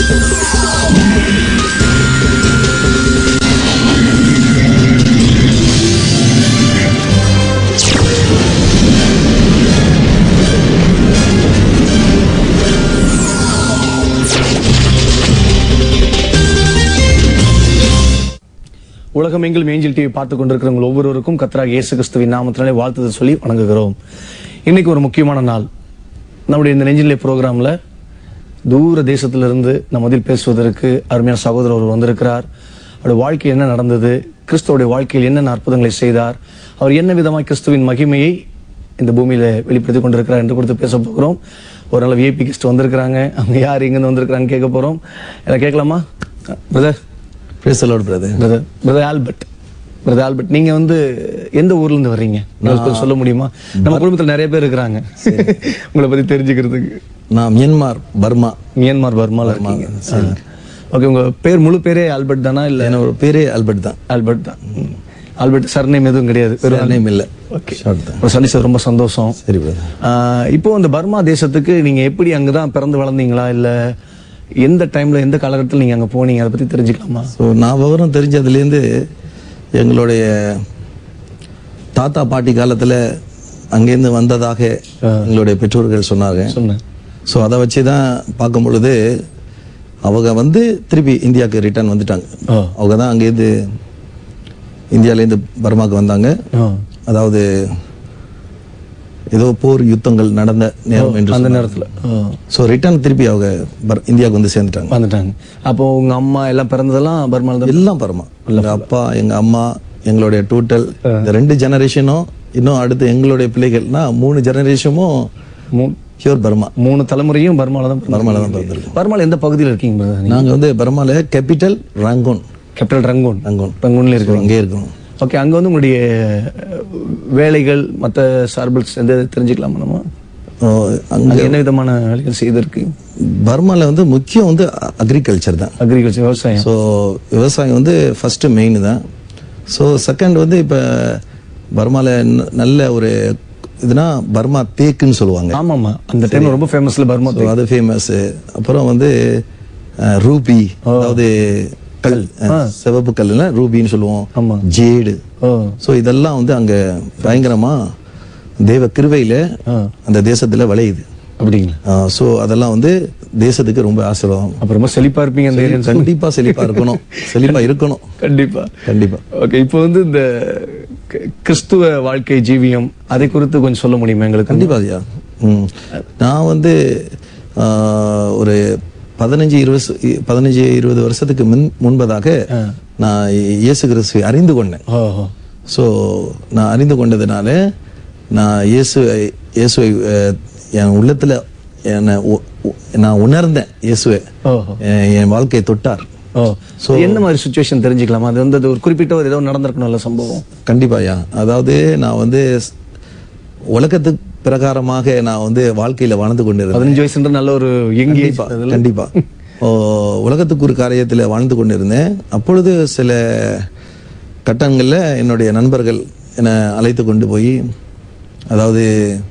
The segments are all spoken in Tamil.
உலகமெங்கிலும் ஏஞ்சல் டிவி பார்த்து கொண்டிருக்கிறவங்க ஒவ்வொருவருக்கும் கத்தராக இயேசு கிறிஸ்துவின் நாமத்தினாலே வாழ்த்துதல் சொல்லி வணங்குகிறோம் இன்னைக்கு ஒரு முக்கியமான நாள் நம்முடைய இந்த நெஞ்சிலே ப்ரோக்ராம்ல தூர தேசத்திலிருந்து நம்ம மதில் பேசுவதற்கு அருமையான சகோதரர் ஒருவர் வந்திருக்கிறார் அவருடைய வாழ்க்கையில் என்ன நடந்தது கிறிஸ்துவோடைய வாழ்க்கையில் என்னென்ன அற்புதங்களை செய்தார் அவர் என்ன விதமாய் கிறிஸ்துவின் மகிமையை இந்த பூமியில வெளிப்படுத்தி கொண்டிருக்கிறார் என்று கொடுத்து பேச போகிறோம் ஒரு நல்ல விஐபி கெஸ்ட் வந்திருக்கிறாங்க அவங்க யார் எங்கேருந்து வந்திருக்கிறாங்க கேட்க போறோம் எல்லாம் கேட்கலாமா brother Praise the Lord, brother. Brother brother Albert brother Albert நீங்க வந்து எந்த ஊர்ல இருந்து வர்றீங்க உங்களுக்கு கொஞ்சம் சொல்ல முடியுமா நம்ம குடும்பத்துல நிறைய பேர் இருக்கிறாங்க உங்களை பத்தி தெரிஞ்சுக்கிறதுக்கு நான் மியன்மார் பர்மா மியான்மர் பர்மால இருக்கீங்க ஓகே உங்க பேர் முழு பேரே ஆல்பர்ட் தானா இல்ல என்னோட பேரே ஆல்பர்ட் தான் ஆல்பர்ட் தான் ம். ஆல்பர்ட் சர்நேம் எதுவும் கிடையாது வெறும் நேம் இல்ல ஓகே ஷார்ட் தான் ஒரு சந்திச்சது ரொம்ப சந்தோஷம் சரி பிரதர் ஆஹ் இப்போ அந்த பர்மா தேசத்துக்கு நீங்க எப்படி அங்கதான் பிறந்து வளர்ந்தீங்களா இல்ல எந்த டைம்ல எந்த காலகட்டத்தில் நீங்க அங்க போனீங்க அதை பத்தி தெரிஞ்சுக்கலாமா ஸோ நான் விவரம் தெரிஞ்சதுலேருந்து எங்களுடைய தாத்தா பாட்டி காலத்துல அங்கேருந்து வந்ததாக எங்களுடைய பெற்றோர்கள் சொன்னாங்க சொன்னேன் ஸோ அதை வச்சு தான் பார்க்கும் பொழுது அவங்க வந்து திருப்பி இந்தியாவுக்கு ரிட்டர்ன் வந்துட்டாங்க ஓ. அவங்க தான் அங்கேருந்து இந்தியாவிலேருந்து பர்மாவுக்கு வந்தாங்க ஓ. அதாவது ஏதோ போர் யுத்தங்கள் நடந்த நேரம் என்று அந்த நேரத்துல ஓ. ஸோ ரிட்டர்ன் திருப்பி அவங்க பர்- இந்தியாவுக்கு வந்து சேர்ந்துட்டாங்க வந்துட்டாங்க அப்போ உங்க அம்மா எல்லாம் பிறந்ததெல்லாம் பர்மால தான் எல்லாம் பரமா எங்க அப்பா எங்க அம்மா எங்களுடைய டோட்டல் இந்த ரெண்டு ஜெனரேஷனும் இன்னும் அடுத்து எங்களுடைய பிள்ளைகள்னா மூணு ஜெனரேஷனும் மூ- பியூர் பர்மா மூணு தலைமுறையும் பர்மால தான் பர்மால தான் பிறந்திருக்கோம் பர்மால எந்த பகுதியில் இருக்கீங்க brother நீங்க நாங்க வந்து பர்மால capital Rangoon capital Rangoon Rangoon ரங்கூன்ல இருக்கு அங்கே இருக்கோம் ஓகே அங்க வந்து உங்களுடைய அஹ், வேலைகள் மத்த சார்பிள்ஸ் எந்த தெரிஞ்சுக்கலாமா நம்ம ஓ, அங்க அங்க என்ன விதமான வேலைகள் செய்திருக்கு பர்மால வந்து முக்கியம் வந்து அக்ரிகல்ச்சர் தான் அக்ரிகல்ச்சர் விவசாயம் ஸோ விவசாயம் வந்து ஃபர்ஸ்ட் மெயின் தான் ஸோ செகண்ட் வந்து இப்போ பர்மால ந- நல்ல ஒரு இதுனா பர்மா தேக்குன்னு சொல்லுவாங்க ஆமாமா அந்த டைம் ரொம்ப ஃபேமஸ்ல பர்மா So, அது ஃபேமஸ் அப்புறம் வந்து அஹ், ரூபி அதாவது கல் அஹ், சிவப்பு கல்லுல ரூபின்னு சொல்லுவோம் ஆமா. ஜேடு ஓ ஸோ இதெல்லாம் வந்து அங்க பயங்கரமா தேவ கிருவையில ஆ. அந்த தேசத்துல விளையுது அப்படிங்களா ஸோ அதெல்லாம் வந்து தேசத்துக்கு ரொம்ப ஆசீர்வாதம் அப்ப ரொம்ப செழிப்பா இருப்பீங்க அந்த ஏரியா கண்டிப்பா செழிப்பா இருக்கணும் செழிப்பா இருக்கணும் கண்டிப்பா கண்டிப்பா ஓகே இப்போ வந்து இந்த க- கிறிஸ்துவ வாழ்க்கை ஜீவியம் அதை குறித்து கொஞ்சம் சொல்ல முடியுமா எங்களுக்கு கண்டிப்பா ஐயா ம். நான் வந்து ஆஹ், ஒரு பதினஞ்சு இருபது பதினஞ்சு இருபது வருஷத்துக்கு முன் முன்பதாக நான் இயேசு கிறிஸ்துவை அறிந்து கொண்டேன் ஓஹோ ஸோ நான் அறிந்து கொண்டதுனால நான் இயேசு இயேசுவை அஹ், என் உள்ளத்துல என்னை உ- உ- நான் உணர்ந்தேன் இயேசுவை ஓஹோ என் என் வாழ்க்கையை தொட்டார் ஓ சோ என்ன மாதிரி சுச்சுவேஷன் தெரிஞ்சுக்கலாமா அது வந்து அது ஒரு குறிப்பிட்ட ஒரு ஏதோ நடந்திருக்கணும்ல சம்பவம் கண்டிப்பாயா அதாவது நான் வந்து உலகத்துக்கு பிரகாரமாக நான் வந்து வாழ்க்கையில வாழ்ந்து கொண்டிருந்தேன் பதினஞ்சு வயசுன்ற நல்ல ஒரு யங்கி கண்டிப்பா கண்டிப்பா ஓ, உலகத்துக்கு ஒரு காரியத்துல வாழ்ந்து கொண்டிருந்தேன் அப்பொழுது சில கட்டங்கள்ல என்னுடைய நண்பர்கள் என்னை அழைத்து கொண்டு போய் அதாவது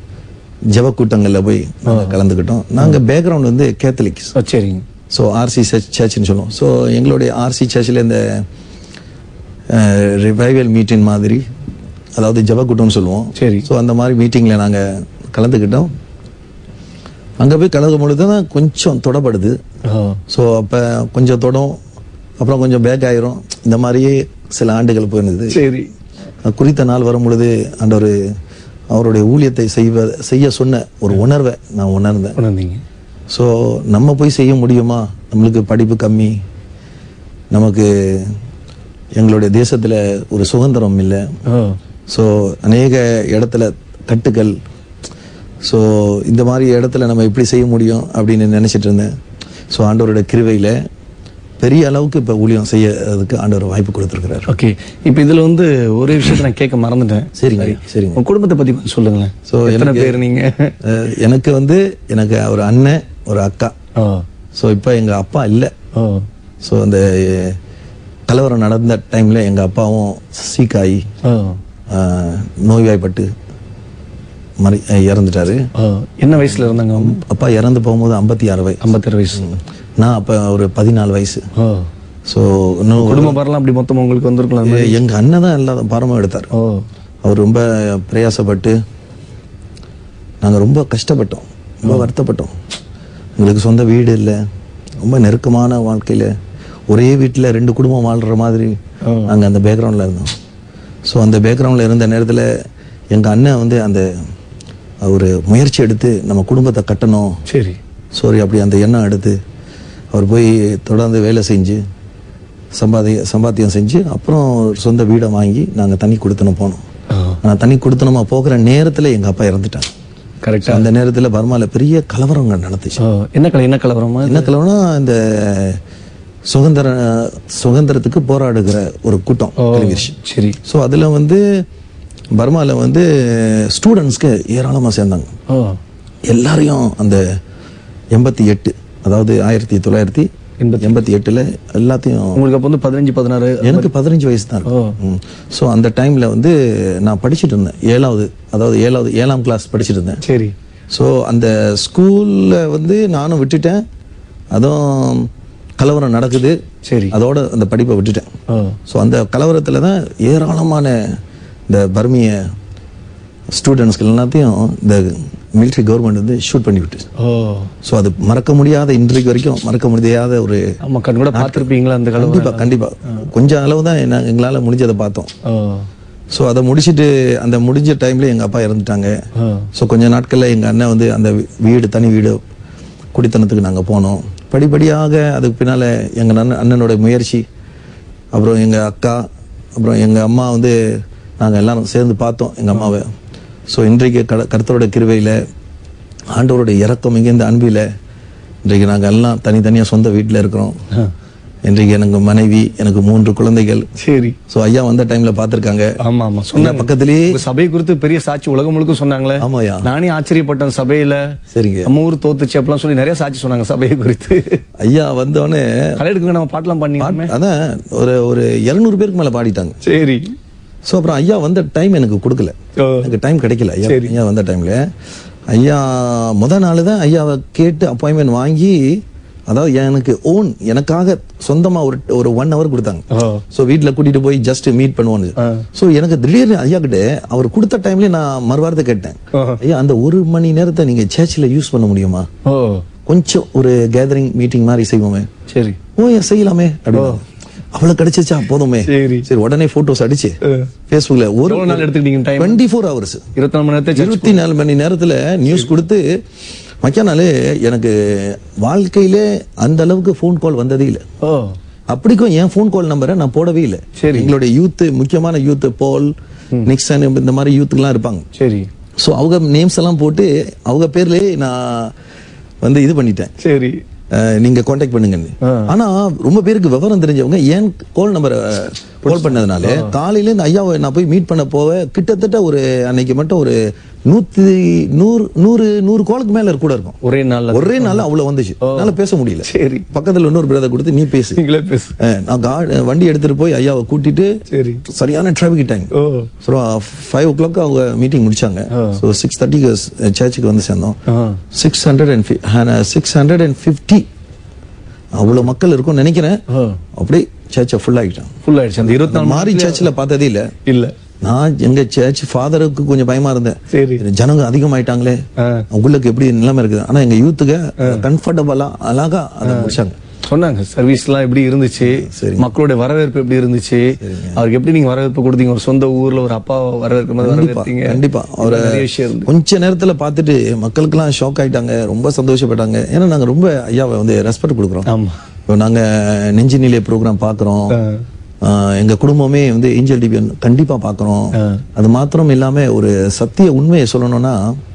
ஜெப கூட்டங்கள்ல போய் நாங்க கலந்துக்கிட்டோம் நாங்க பேக்ரவுண்ட் வந்து கேத்தலிக்ஸ் சரிங்க ஸோ ஆர்சி சர்ச்னு சொல்லுவோம் ஸோ எங்களுடைய ஆர்சி சர்ச்சில் இந்த ரிவைவல் மீட்டிங் மாதிரி அதாவது ஜபக்கூட்டம்னு சொல்லுவோம் சரி. ஸோ அந்த மாதிரி மீட்டிங்கில் நாங்கள் கலந்துக்கிட்டோம் அங்கே போய் கலக்கும் பொழுது தான் கொஞ்சம் தொடப்படுது ஓ ஸோ அப்போ கொஞ்சம் தொடும் அப்புறம் கொஞ்சம் பேக் ஆயிரும் இந்த மாதிரியே சில ஆண்டுகள் போயிருந்தது சரி குறித்த நாள் வரும் பொழுது ஆண்டவர் அவருடைய ஊழியத்தை செய்வ செய்ய சொன்ன ஒரு உணர்வை நான் உணர்ந்தேன் உணர்ந்தீங்க ஸோ நம்ம போய் செய்ய முடியுமா நம்மளுக்கு படிப்பு கம்மி நமக்கு எங்களுடைய தேசத்தில் ஒரு சுதந்திரம் இல்லை ஓ ஸோ அநேக இடத்துல கட்டுகள் ஸோ இந்த மாதிரி இடத்துல நம்ம எப்படி செய்ய முடியும் அப்படின்னு நினச்சிட்டு இருந்தேன் ஸோ ஆண்டவரோட கிருவையில் பெரிய அளவுக்கு இப்போ ஊழியம் செய்யறதுக்கு ஆண்டவர் வாய்ப்பு கொடுத்துருக்கிறார் ஓகே இப்போ இதுல வந்து ஒரே விஷயத்தை நான் கேட்க மறந்துட்டேன் சரிங்க சரிங்க உங்க குடும்பத்தை பத்தி கொஞ்சம் சொல்லுங்களேன் ஸோ எத்தனை பேர் நீங்க அஹ், எனக்கு வந்து எனக்கு ஒரு அண்ணன் ஒரு அக்கா ஓ ஸோ இப்போ எங்கள் அப்பா இல்லை ஓ ஸோ அந்த அஹ், கலவரம் நடந்த டைம்ல எங்க அப்பாவும் சீக்காயி ஓ ஆஹ், நோய்வாய்ப்பட்டு மறி அஹ், இறந்துட்டாரு ஓ என்ன வயசுல இருந்தாங்க அவங்க அப்பா இறந்து போகும்போது ஐம்பத்தி ஆறு வயசு ஐம்பத்தாறு வயசு நான் அப்போ ஒரு பதினாலு வயசு ஓ ஸோ இன்னும் குடும்ப பாரெல்லாம் அப்படி மொத்தம் உங்களுக்கு வந்திருக்கலாம் எ- எங்க அண்ணன் தான் எல்லா பாரமும் எடுத்தார் ஓ அவர் ரொம்ப பிரயாசப்பட்டு நாங்கள் ரொம்ப கஷ்டப்பட்டோம் ரொம்ப வருத்தப்பட்டோம் எங்களுக்கு சொந்த வீடு இல்லை ரொம்ப நெருக்கமான வாழ்க்கையில் ஒரே வீட்டில் ரெண்டு குடும்பம் வாழ்கிற மாதிரி நாங்கள் அந்த பேக்ரவுண்டில் இருந்தோம் ஸோ அந்த பேக்ரவுண்டில் இருந்த நேரத்தில் எங்கள் அண்ணன் வந்து அந்த ஒரு முயற்சி எடுத்து நம்ம குடும்பத்தை கட்டணும் சரி சாரி அப்படி அந்த எண்ணம் எடுத்து அவர் போய் தொடர்ந்து வேலை செஞ்சு சம்பாதி சம்பாத்தியம் செஞ்சு அப்புறம் ஒரு சொந்த வீடை வாங்கி நாங்கள் தண்ணி கொடுத்தனும் போனோம் ஆனால் தண்ணி கொடுத்தனமா போகிற நேரத்தில் எங்கள் அப்பா இறந்துட்டாங்க கரெக்டா அந்த நேரத்தில் பர்மாவில் பெரிய கலவரங்கள் நடந்துச்சு ஓ என்ன கலை என்ன கலவரமா என்ன கலவரம்னா இந்த சுதந்திர சுதந்திரத்துக்கு போராடுகிற ஒரு கூட்டம் டெலிவிஷன் சரி ஸோ அதில் வந்து பர்மாவில் வந்து ஸ்டூடெண்ட்ஸ்க்கு ஏராளமாக சேர்ந்தாங்க ஓ எல்லாரையும் அந்த எண்பத்தி எட்டு அதாவது ஆயிரத்தி தொள்ளாயிரத்தி எண்பத்தி எட்டுல எல்லாத்தையும் உங்களுக்கு அப்போ வந்து பதினஞ்சு பதினாறு எனக்கு பதினஞ்சு வயசு தான் ஓ. ஸோ அந்த டைம்ல வந்து நான் படிச்சுட்டு இருந்தேன் ஏழாவது அதாவது ஏழாவது ஏழாம் கிளாஸ் படிச்சுட்டு இருந்தேன் சரி ஸோ அந்த ஸ்கூல்ல வந்து நானும் விட்டுட்டேன் அதுவும் கலவரம் நடக்குது சரி அதோட அந்த படிப்பை விட்டுட்டேன் ஓ ஸோ அந்த கலவரத்தில் தான் ஏராளமான இந்த பர்மிய ஸ்டூடெண்ட்ஸ்கள் எல்லாத்தையும் இந்த மிலிட்ரி கவர்மெண்ட் வந்து ஷூட் பண்ணி விட்டு ஓ ஸோ அது மறக்க முடியாத இன்றைக்கு வரைக்கும் மறக்க முடியாத ஒரு ஆமா கண் கூட பார்த்துருப்பீங்களா அந்த கலவரம் கண்டிப்பா கண்டிப்பா கொஞ்சம் அளவு தான் என்ன- எங்களால முடிஞ்சதை பார்த்தோம் ஓ ஸோ அதை முடிச்சிட்டு அந்த முடிஞ்ச டைம்ல எங்க அப்பா இறந்துட்டாங்க ஓ ஸோ கொஞ்ச நாட்கள்ல எங்க அண்ணன் வந்து அந்த வீ- வீடு தனி வீடு குடித்தனத்துக்கு நாங்க போனோம் படிப்படியாக அதுக்கு பின்னால எங்க அண்ணன் அண்ணனோட முயற்சி அப்புறம் எங்க அக்கா அப்புறம் எங்க அம்மா வந்து நாங்க எல்லாரும் சேர்ந்து பார்த்தோம் எங்க அம்மாவை ஸோ இன்றைக்கு கட கர்த்தரோட கிருபையில ஆண்டவருடைய இறக்கம் மிகுந்த அன்பில இன்றைக்கு நாங்க எல்லாம் தனித்தனியா சொந்த வீட்டில் இருக்கிறோம் இன்றைக்கு எனக்கு மனைவி எனக்கு மூன்று குழந்தைகள் சரி ஸோ ஐயா வந்த டைம்ல பார்த்திருக்காங்க ஆமா ஆமா சொன்ன சொன்னாங்க பக்கத்திலேயே உங்க சபை குறித்து பெரிய சாட்சி உலகம் முழுக்க சொன்னாங்களே ஆமாயா நானே ஆச்சரியப்பட்டேன் சபையில சரிங்க நம்ம ஊர் தோத்துச்சு அப்படிலாம் சொல்லி நிறைய சாட்சி சொன்னாங்க சபையை குறித்து ஐயா வந்தோடனே களை எடுக்குங்க நம்ம பாட்டெல்லாம் பண்ணி அதான் ஒரு ஒரு இருநூறு பேருக்கு மேல பாடிட்டாங்க சரி ஸோ அப்புறம் ஐயா வந்த டைம் எனக்கு கொடுக்கல ஓ. எனக்கு டைம் கிடைக்கல ஐயா ஐயா வந்த டைம்ல ஐயா முத நாள் தான் ஐயாவை கேட்டு அப்பாயின்மெண்ட் வாங்கி அதாவது எனக்கு ஓன் எனக்காக சொந்தமா ஒரு ஒரு ஒன் ஹவர் கொடுத்தாங்க ஓ ஸோ வீட்டில் கூட்டிட்டு போய் ஜஸ்ட் மீட் பண்ணுவோன்னு ஸோ எனக்கு திடீர்னு ஐயா கிட்ட அவர் கொடுத்த டைம்ல நான் மறுவாரத்தை கேட்டேன் ஓ. ஐயா அந்த ஒரு மணி நேரத்தை நீங்க சர்ச்சில் யூஸ் பண்ண முடியுமா ஓ கொஞ்சம் ஒரு கேதரிங் மீட்டிங் மாதிரி செய்வோமே சரி ஓ ஏன் செய்யலாமே அப்படின்னு அவ்வளவு கிடைச்சிச்சா போதுமே சரி. சரி உடனே போட்டோஸ் அடிச்சு ஆ. Facebookல ஒரு எவ்வளவு நாள் எடுத்துக்கிட்டீங்க டைம் டுவெண்ட்டி ஃபோர் ஹவர்ஸ் இருபத்தி நாலு மணி நேரத்தை church- இருபத்தி நாலு மணி நேரத்துல நியூஸ் கொடுத்து மக்கானாலே எனக்கு வாழ்க்கையிலே அந்த அளவுக்கு ஃபோன் கால் வந்ததே இல்லை ஓ அப்படிக்கும் என் ஃபோன் கால் நம்பரை நான் போடவே இல்லை சரி. எங்களுடைய யூத் முக்கியமான யூத் போல் நிக்சன் இந்த மாதிரி யூத்துக்கெல்லாம் இருப்பாங்க சரி ஸோ அவங்க நேம்ஸ் எல்லாம் போட்டு அவங்க பேர்லயே நான் வந்து இது பண்ணிட்டேன் சரி அஹ், நீங்க காண்டாக்ட் பண்ணுங்கன்னு ஆ. ஆனா ரொம்ப பேருக்கு விவரம் தெரிஞ்சவங்க ஏன் கால் நம்பரை கால் பண்ணதுனால காலையில இந்த ஐயாவை நான் போய் மீட் பண்ண போவ கிட்டத்தட்ட ஒரு அன்னைக்கு மட்டும் ஒரு நூத்தி நூறு நூறு நூறு காலுக்கு மேல கூட இருக்கும் ஒரே நாள்ல ஒரே நாள் அவ்வளவு வந்துச்சு என்னால பேச முடியல சரி பக்கத்துல இன்னொரு பிரதர் கொடுத்து நீ பேசு நீங்களே பேசு அஹ், நான் கா- வண்டி எடுத்துட்டு போய் ஐயாவை கூட்டிட்டு சரி சரியான traffic time oh so five o'clock அவங்க மீட்டிங் முடிச்சாங்க ஸோ சிக்ஸ் தேர்ட்டிக்கு சர்ச்சுக்கு வந்து சேர்ந்தோம் ஆ six hundred and six hundred and fifty அவ்வளோ மக்கள் இருக்கும்னு நினைக்கிறேன் ஓ அப்படியே சர்ச்சை ஃபுல் ஆகிட்டான் ஃபுல் ஆயிடுச்சு அந்த இருபத்தி நாலு மாறி சர்ச்சில் பார்த்ததே இல்லை இல்ல நான் எங்க சர்ச் ஃபாதருக்கு கொஞ்சம் பயமா இருந்தேன் சரி ஜனங்க அதிகமாயிட்டாங்களே ஆ. உங்களுக்கு எப்படி நிலைமை இருக்குது ஆனா எங்க யூத்துக்கு கம்ஃபர்டபுளா அழகா அதை முடிச்சாங்க சொன்னாங்க சர்வீஸ் எல்லாம் எப்படி இருந்துச்சு சரி. மக்களுடைய வரவேற்பு எப்படி இருந்துச்சு அவருக்கு எப்படி நீங்க வரவேற்பு கொடுத்தீங்க ஒரு சொந்த ஊர்ல ஒரு அப்பா வரவேற்கிற மாதிரி கண்டிப்பா வரவேற்பீங்க கண்டிப்பா அவரை நிறைய விஷயம் இருந்து கொஞ்ச நேரத்துல பார்த்துட்டு மக்களுக்கெல்லாம் ஷாக் ஆயிட்டாங்க ரொம்ப சந்தோஷப்பட்டாங்க ஏன்னா நாங்க ரொம்ப ஐயாவை வந்து ரெஸ்பெக்ட் கொடுக்குறோம் ஆமா இப்போ நாங்க நெஞ்சு நிலைய ப்ரோக்ராம் பாக்குறோம் ஆ. ஆஹ் எங்க குடும்பமே வந்து ஏஞ்சல் டிவி கண்டிப்பா பாக்குறோம் ஆ. அது மாத்திரம் இல்லாம ஒரு சத்திய உண்மையை சொல்லணும்னா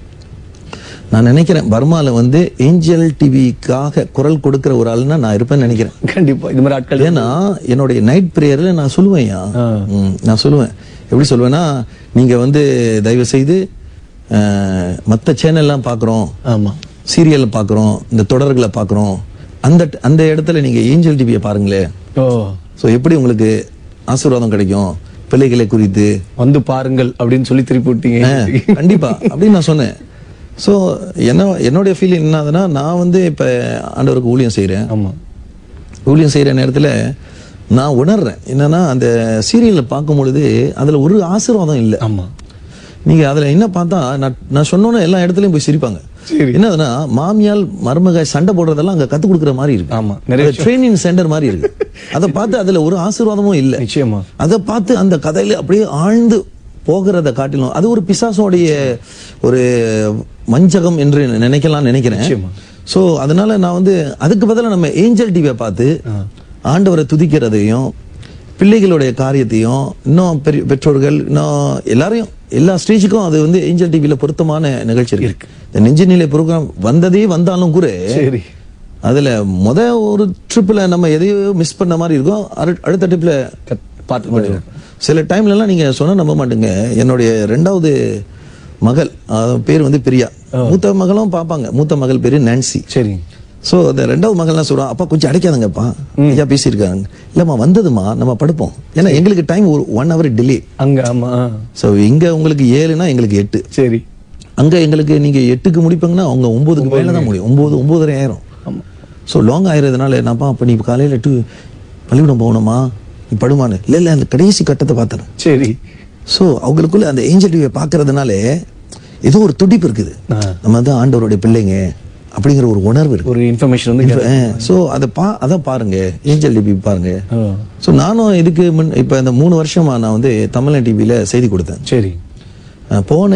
நான் நினைக்கிறேன் பர்மால வந்து ஏஞ்சல் டிவிக்காக குரல் கொடுக்கிற ஒரு ஆளுன்னா நான் இருப்பேன்னு நினைக்கிறேன் கண்டிப்பா இது மாதிரி ஆட்கள் ஏன்னா என்னுடைய நைட் ப்ரேயர்ல நான் சொல்லுவேன்யா ஆ. ம், நான் சொல்லுவேன் எப்படி சொல்லுவேன்னா நீங்க வந்து தயவு செய்து அஹ், மத்த சேனல்லாம் பார்க்குறோம் ஆமா சீரியல் பார்க்குறோம் இந்த தொடர்களை பார்க்குறோம் அந்த அந்த இடத்துல நீங்க ஏஞ்சல் டிவியை பாருங்களேன் ஓ ஸோ எப்படி உங்களுக்கு ஆசீர்வாதம் கிடைக்கும் பிள்ளைகளை குறித்து வந்து பாருங்கள் அப்படின்னு சொல்லி திருப்பி விட்டீங்க கண்டிப்பா அப்படின்னு நான் சொன்னேன் ஸோ என்ன என்னுடைய ஃபீலிங் என்னதுன்னா நான் வந்து இப்போ ஆண்டவருக்கு ஊழியம் செய்கிறேன் ஆமா ஊழியம் செய்கிற நேரத்தில் நான் உணர்றேன் என்னன்னா அந்த சீரியலை பார்க்கும் பொழுது அதில் ஒரு ஆசீர்வாதம் இல்லை ஆமா நீங்க அதுல என்ன பார்த்தா நான் நான் சொன்னோன்னே எல்லா இடத்துலயும் போய் சிரிப்பாங்க சரி. என்னதுன்னா மாமியால் மருமக சண்டை போடுறதெல்லாம் அங்க கத்து கொடுக்குற மாதிரி இருக்கு ஆமா நிறைய ட்ரைனிங் சென்டர் மாதிரி இருக்கு அதை பார்த்து அதுல ஒரு ஆசீர்வாதமும் இல்லை நிச்சயமா அதை பார்த்து அந்த கதையில அப்படியே ஆழ்ந்து போகிறத காட்டிலும் அது ஒரு பிசாசோடைய ஒரு மஞ்சகம் என்று நினைக்கலாம் நினைக்கிறேன் நிச்சயமா. சோ அதனால நான் வந்து அதுக்கு பதிலா நம்ம ஏஞ்சல் டிவியை பார்த்து ஆண்டவரை துதிக்கிறதையும் பிள்ளைகளுடைய காரியத்தையும் இன்னும் பெரிய பெற்றோர்கள் இன்னும் எல்லாரையும் எல்லா ஸ்டேஜுக்கும் அது வந்து ஏஞ்சல் டிவியில பொருத்தமான நிகழ்ச்சி இருக்கு இந்த நெஞ்சுநிலை ப்ரோக்ராம் வந்ததே வந்தாலும் கூட சரி அதுல முத ஒரு ட்ரிப்ல நம்ம எதையோ மிஸ் பண்ண மாதிரி இருக்கும் அரு- அடுத்த ட்ரிப்ல கத்- பார்த்து பார்த்து சில டைம்ல எல்லாம் நீங்க சொன்னா நம்ப மாட்டீங்க என்னுடைய ரெண்டாவது மகள் அவ பேர் வந்து பிரியா மூத்த மகளும் பார்ப்பாங்க மூத்த மகள் பேரு நான்சி சரி சோ அந்த ரெண்டாவது மகள்லாம் சொல்றான் அப்பா கொஞ்சம் அடைக்காதங்கப்பா ஐயா பேசியிருக்காங்க இல்லம்மா வந்ததுமா நம்ம படுப்போம் ஏன்னா எங்களுக்கு டைம் ஒரு ஒன் ஹவர் டிலே அங்க ஆமா ஆ. சோ இங்க உங்களுக்கு ஏழுனா எங்களுக்கு எட்டு சரி அங்க எங்களுக்கு நீங்க எட்டுக்கு முடிப்பீங்கன்னா அவங்க ஒன்பதுக்கு மேல தான் முடியும் ஒன்பது ஒன்பதரை ஆயிரம் ஆமா ஸோ லாங் ஆயிரதுனால என்னப்பா அப்ப நீ காலையில டூ பள்ளிக்கூடம் போகணுமா நீ படுமான்னு இல்ல இல்ல அந்த கடைசி கட்டத்தை பார்த்தேன் சரி ஸோ அவங்களுக்குள்ள அந்த ஏஞ்சல் டிவியை பார்க்கறதுனால ஏதோ ஒரு துடிப்பு இருக்குது ஆ. நம்ம தான் ஆண்டவருடைய பிள்ளைங்க அப்படிங்கிற ஒரு உணர்வு இருக்கு ஒரு இன்ஃபர்மேஷன் வந்து ஸோ அதை பா அதை பாருங்க ஏஞ்சல் டிவி பாருங்க ஆ. ஸோ நானும் இதுக்கு முன் இப்போ இந்த மூணு வருஷமா நான் வந்து தமிழ் டிவியில செய்தி கொடுத்தேன் சரி அஹ் போன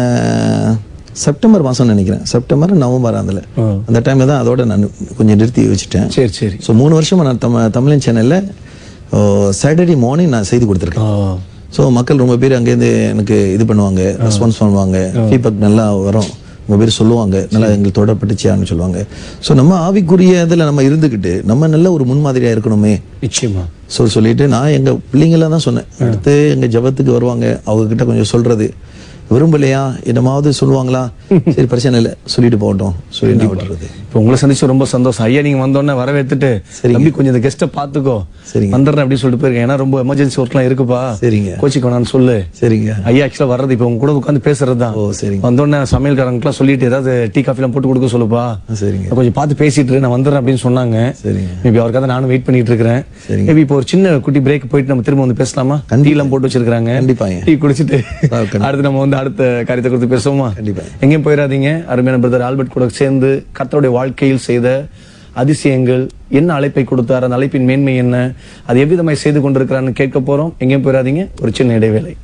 செப்டம்பர் மாசம் நினைக்கிறேன் செப்டம்பர் நவம்பர் அதில் ஆ. அந்த டைம்ல தான் அதோட நான் கொஞ்சம் நிறுத்தி வச்சுட்டேன் சரி சரி ஸோ மூணு வருஷமா நான் தம தமிழன் சேனல்ல சாட்டர்டே மார்னிங் நான் செய்தி கொடுத்துருக்கேன் ஆ. ஸோ மக்கள் ரொம்ப பேர் அங்கேருந்து எனக்கு இது பண்ணுவாங்க ரெஸ்பான்ஸ் பண்ணுவாங்க ஃபீட்பேக் நல்லா வரும் ரொம்ப பேர் சொல்லுவாங்க நல்லா எங்களுக்கு தொடர்பட்டுச்சியான்னு சொல்லுவாங்க ஸோ நம்ம ஆவிக்குரிய இதில் நம்ம இருந்துக்கிட்டு நம்ம நல்ல ஒரு முன்மாதிரியா இருக்கணுமே நிச்சயமா ஸோ சொல்லிட்டு நான் எங்க பிள்ளைங்கள தான் சொன்னேன் அடுத்து எங்க ஜபத்துக்கு வருவாங்க அவங்க கிட்ட கொஞ்சம் சொல்றது விரும்பலையா என்னமாவது சொல்லுவாங்களா சரி பிரச்சனை இல்லை சொல்லிட்டு போகட்டும் சொல்லி நான் விட்டுறது இப்போ உங்களை சந்திச்சு ரொம்ப சந்தோஷம் ஐயா நீங்க வந்தோடனே வரவேத்துட்டு சரிங்க. தம்பி கொஞ்சம் இந்த கெஸ்ட்டை பாத்துக்கோ சரிங்க. வந்துடுறேன் அப்படின்னு சொல்லிட்டு போயிருக்கேன் ஏன்னா ரொம்ப எமர்ஜென்சி ஒர்க்லாம் இருக்குப்பா சரிங்க கோச்சிக்கு வேணாம்னு சொல்லு சரிங்க ஐயா ஆக்சுவலா வர்றது இப்போ உங்க கூட உட்காந்து பேசுறது தான் ஓ சரிங்க வந்தோடனே சமையல்காரங்களுக்குலாம் சொல்லிட்டு ஏதாவது டீ காஃபிலாம் போட்டு கொடுக்க சொல்லுப்பா ஆ, சரிங்க கொஞ்சம் பார்த்து பேசிட்டு இரு, நான் வந்துடுறேன் அப்படின்னு சொன்னாங்க சரிங்க மேபி அவருக்காக நானும் வெயிட் பண்ணிட்டு இருக்கிறேன் சரிங்க. மேபி இப்போ ஒரு சின்ன குட்டி பிரேக் போயிட்டு நம்ம திரும்ப வந்து பேசலாமா டீ எல்லாம் போட்டு வச்சிருக்காங்க கண்டிப்பாங்க டீ குடிச்சிட்டு ஆ, கண்டிப்பா. அடுத்து நம்ம வந்து அடுத்த காரியத்தை குறித்து பேசுவோமா கண்டிப்பா எங்கேயும் போயிடாதீங்க அருமையான பிரதர் ஆல்பர்ட் கூட சேர்ந்து கர்த்தருடைய வாழ்க்கையில் செய்த அதிசயங்கள் என்ன அழைப்பை கொடுத்தார் அந்த அழைப்பின் மேன்மை என்ன அது எவ்விதமாய் செய்து கொண்டிருக்கிறான்னு கேட்க போறோம் எங்கேயும் போயிடாதீங்க ஒரு சின்ன இடைவேளை